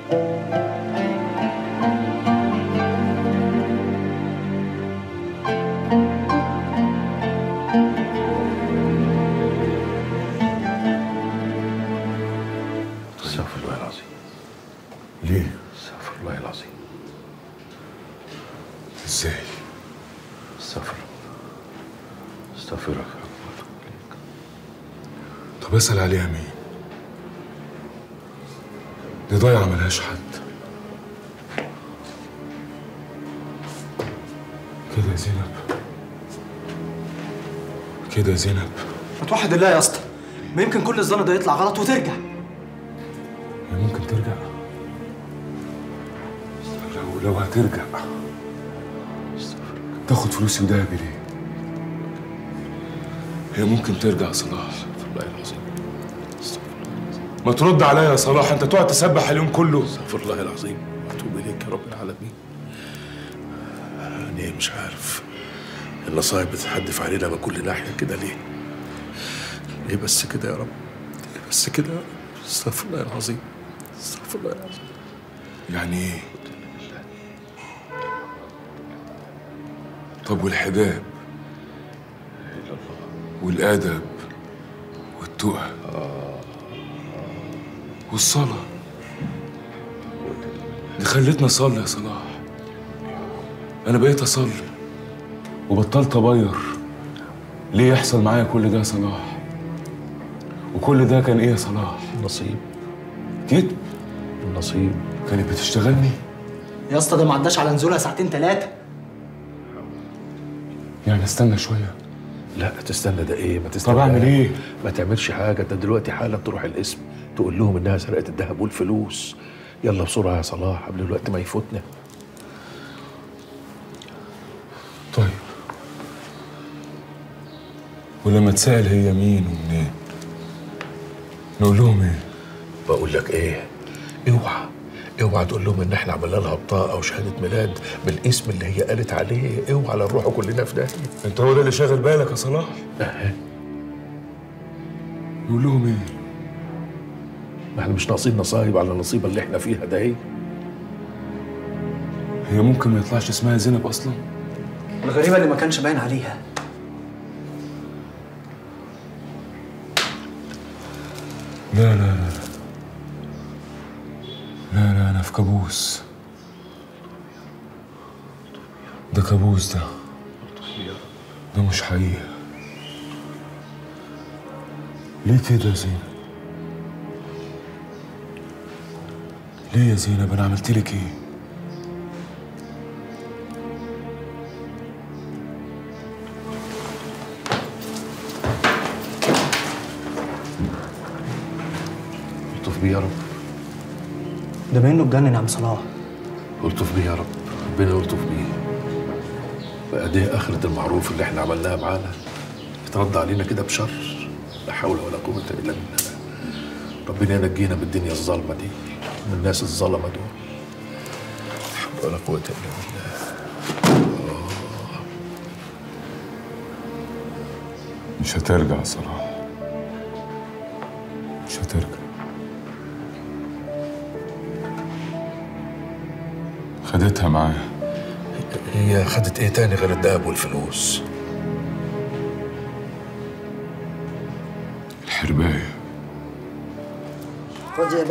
استغفر الله العظيم ليه؟ استغفر الله العظيم ازاي؟ استغفر استغفرك طب اسال عليها مين؟ دي ضايعه ملهاش حد كده يا زينب كده يا زينب ما توحد الله يا اسطى ما يمكن كل الظن ده يطلع غلط وترجع هي ممكن ترجع لو لو هترجع تاخد فلوسي وذهبي ليه؟ هي ممكن ترجع يا صلاح والله العظيم ما ترد عليا يا صلاح انت تقعد تسبح اليوم كله استغفر الله العظيم اتوب اليك يا رب العالمين انا مش عارف النصايب بتتحدف علينا من كل ناحيه كده ليه ليه بس كده يا رب ليه بس كده يا رب استغفر الله العظيم استغفر الله العظيم يعني ايه؟ طب والحجاب والادب والتقى والصلاة دي خلتني اصلي يا صلاح انا بقيت اصلي وبطلت ابير ليه يحصل معايا كل ده يا صلاح وكل ده كان ايه يا صلاح نصيب كده النصيب كانت بتشتغلني يا اسطى ده ما عداش على نزولها ساعتين ثلاثه يعني استنى شويه لا تستنى ده ايه ما تستنى طب اعمل ايه ما تعملش حاجه انت دلوقتي حالا تروح القسم تقول لهم انها سرقت الذهب والفلوس يلا بسرعه يا صلاح قبل الوقت ما يفوتنا طيب ولما تسأل هي مين ومنين نقول لهم ايه بقول لك ايه اوعى اوعى تقول لهم ان احنا عملنا لها بطاقه وشهاده ميلاد بالاسم اللي هي قالت عليه اوعى لا نروحوا كلنا في داهيه انت هو ده اللي شاغل بالك يا صلاح اها نقول لهم ايه ما احنا مش ناقصين نصايب على النصيبه اللي احنا فيها ده ايه هي ممكن ما يطلعش اسمها زينب اصلا الغريبه اللي ما كانش باين عليها لا لا لا لا لا انا في كابوس ده كابوس ده ده مش حقيقة ليه كده يا زينب ليه يا زينب انا عملت لك ايه الطف بيه يا رب ده منه اتجنن يا عم صلاح الطف بيه يا رب ربنا يلطف بيه بقى دي آخرة المعروف اللي احنا عملناها معانا يترد علينا كده بشر لا حول ولا قوة إلا بالله ربنا ينجينا من الدنيا الظالمة دي من الناس الظلمة دول لا حول ولا قوة إلا بالله مش هترجع يا صلاح مش هترجع خدتها معاها هي خدت ايه تاني غير الذهب والفلوس الحرباية خد يا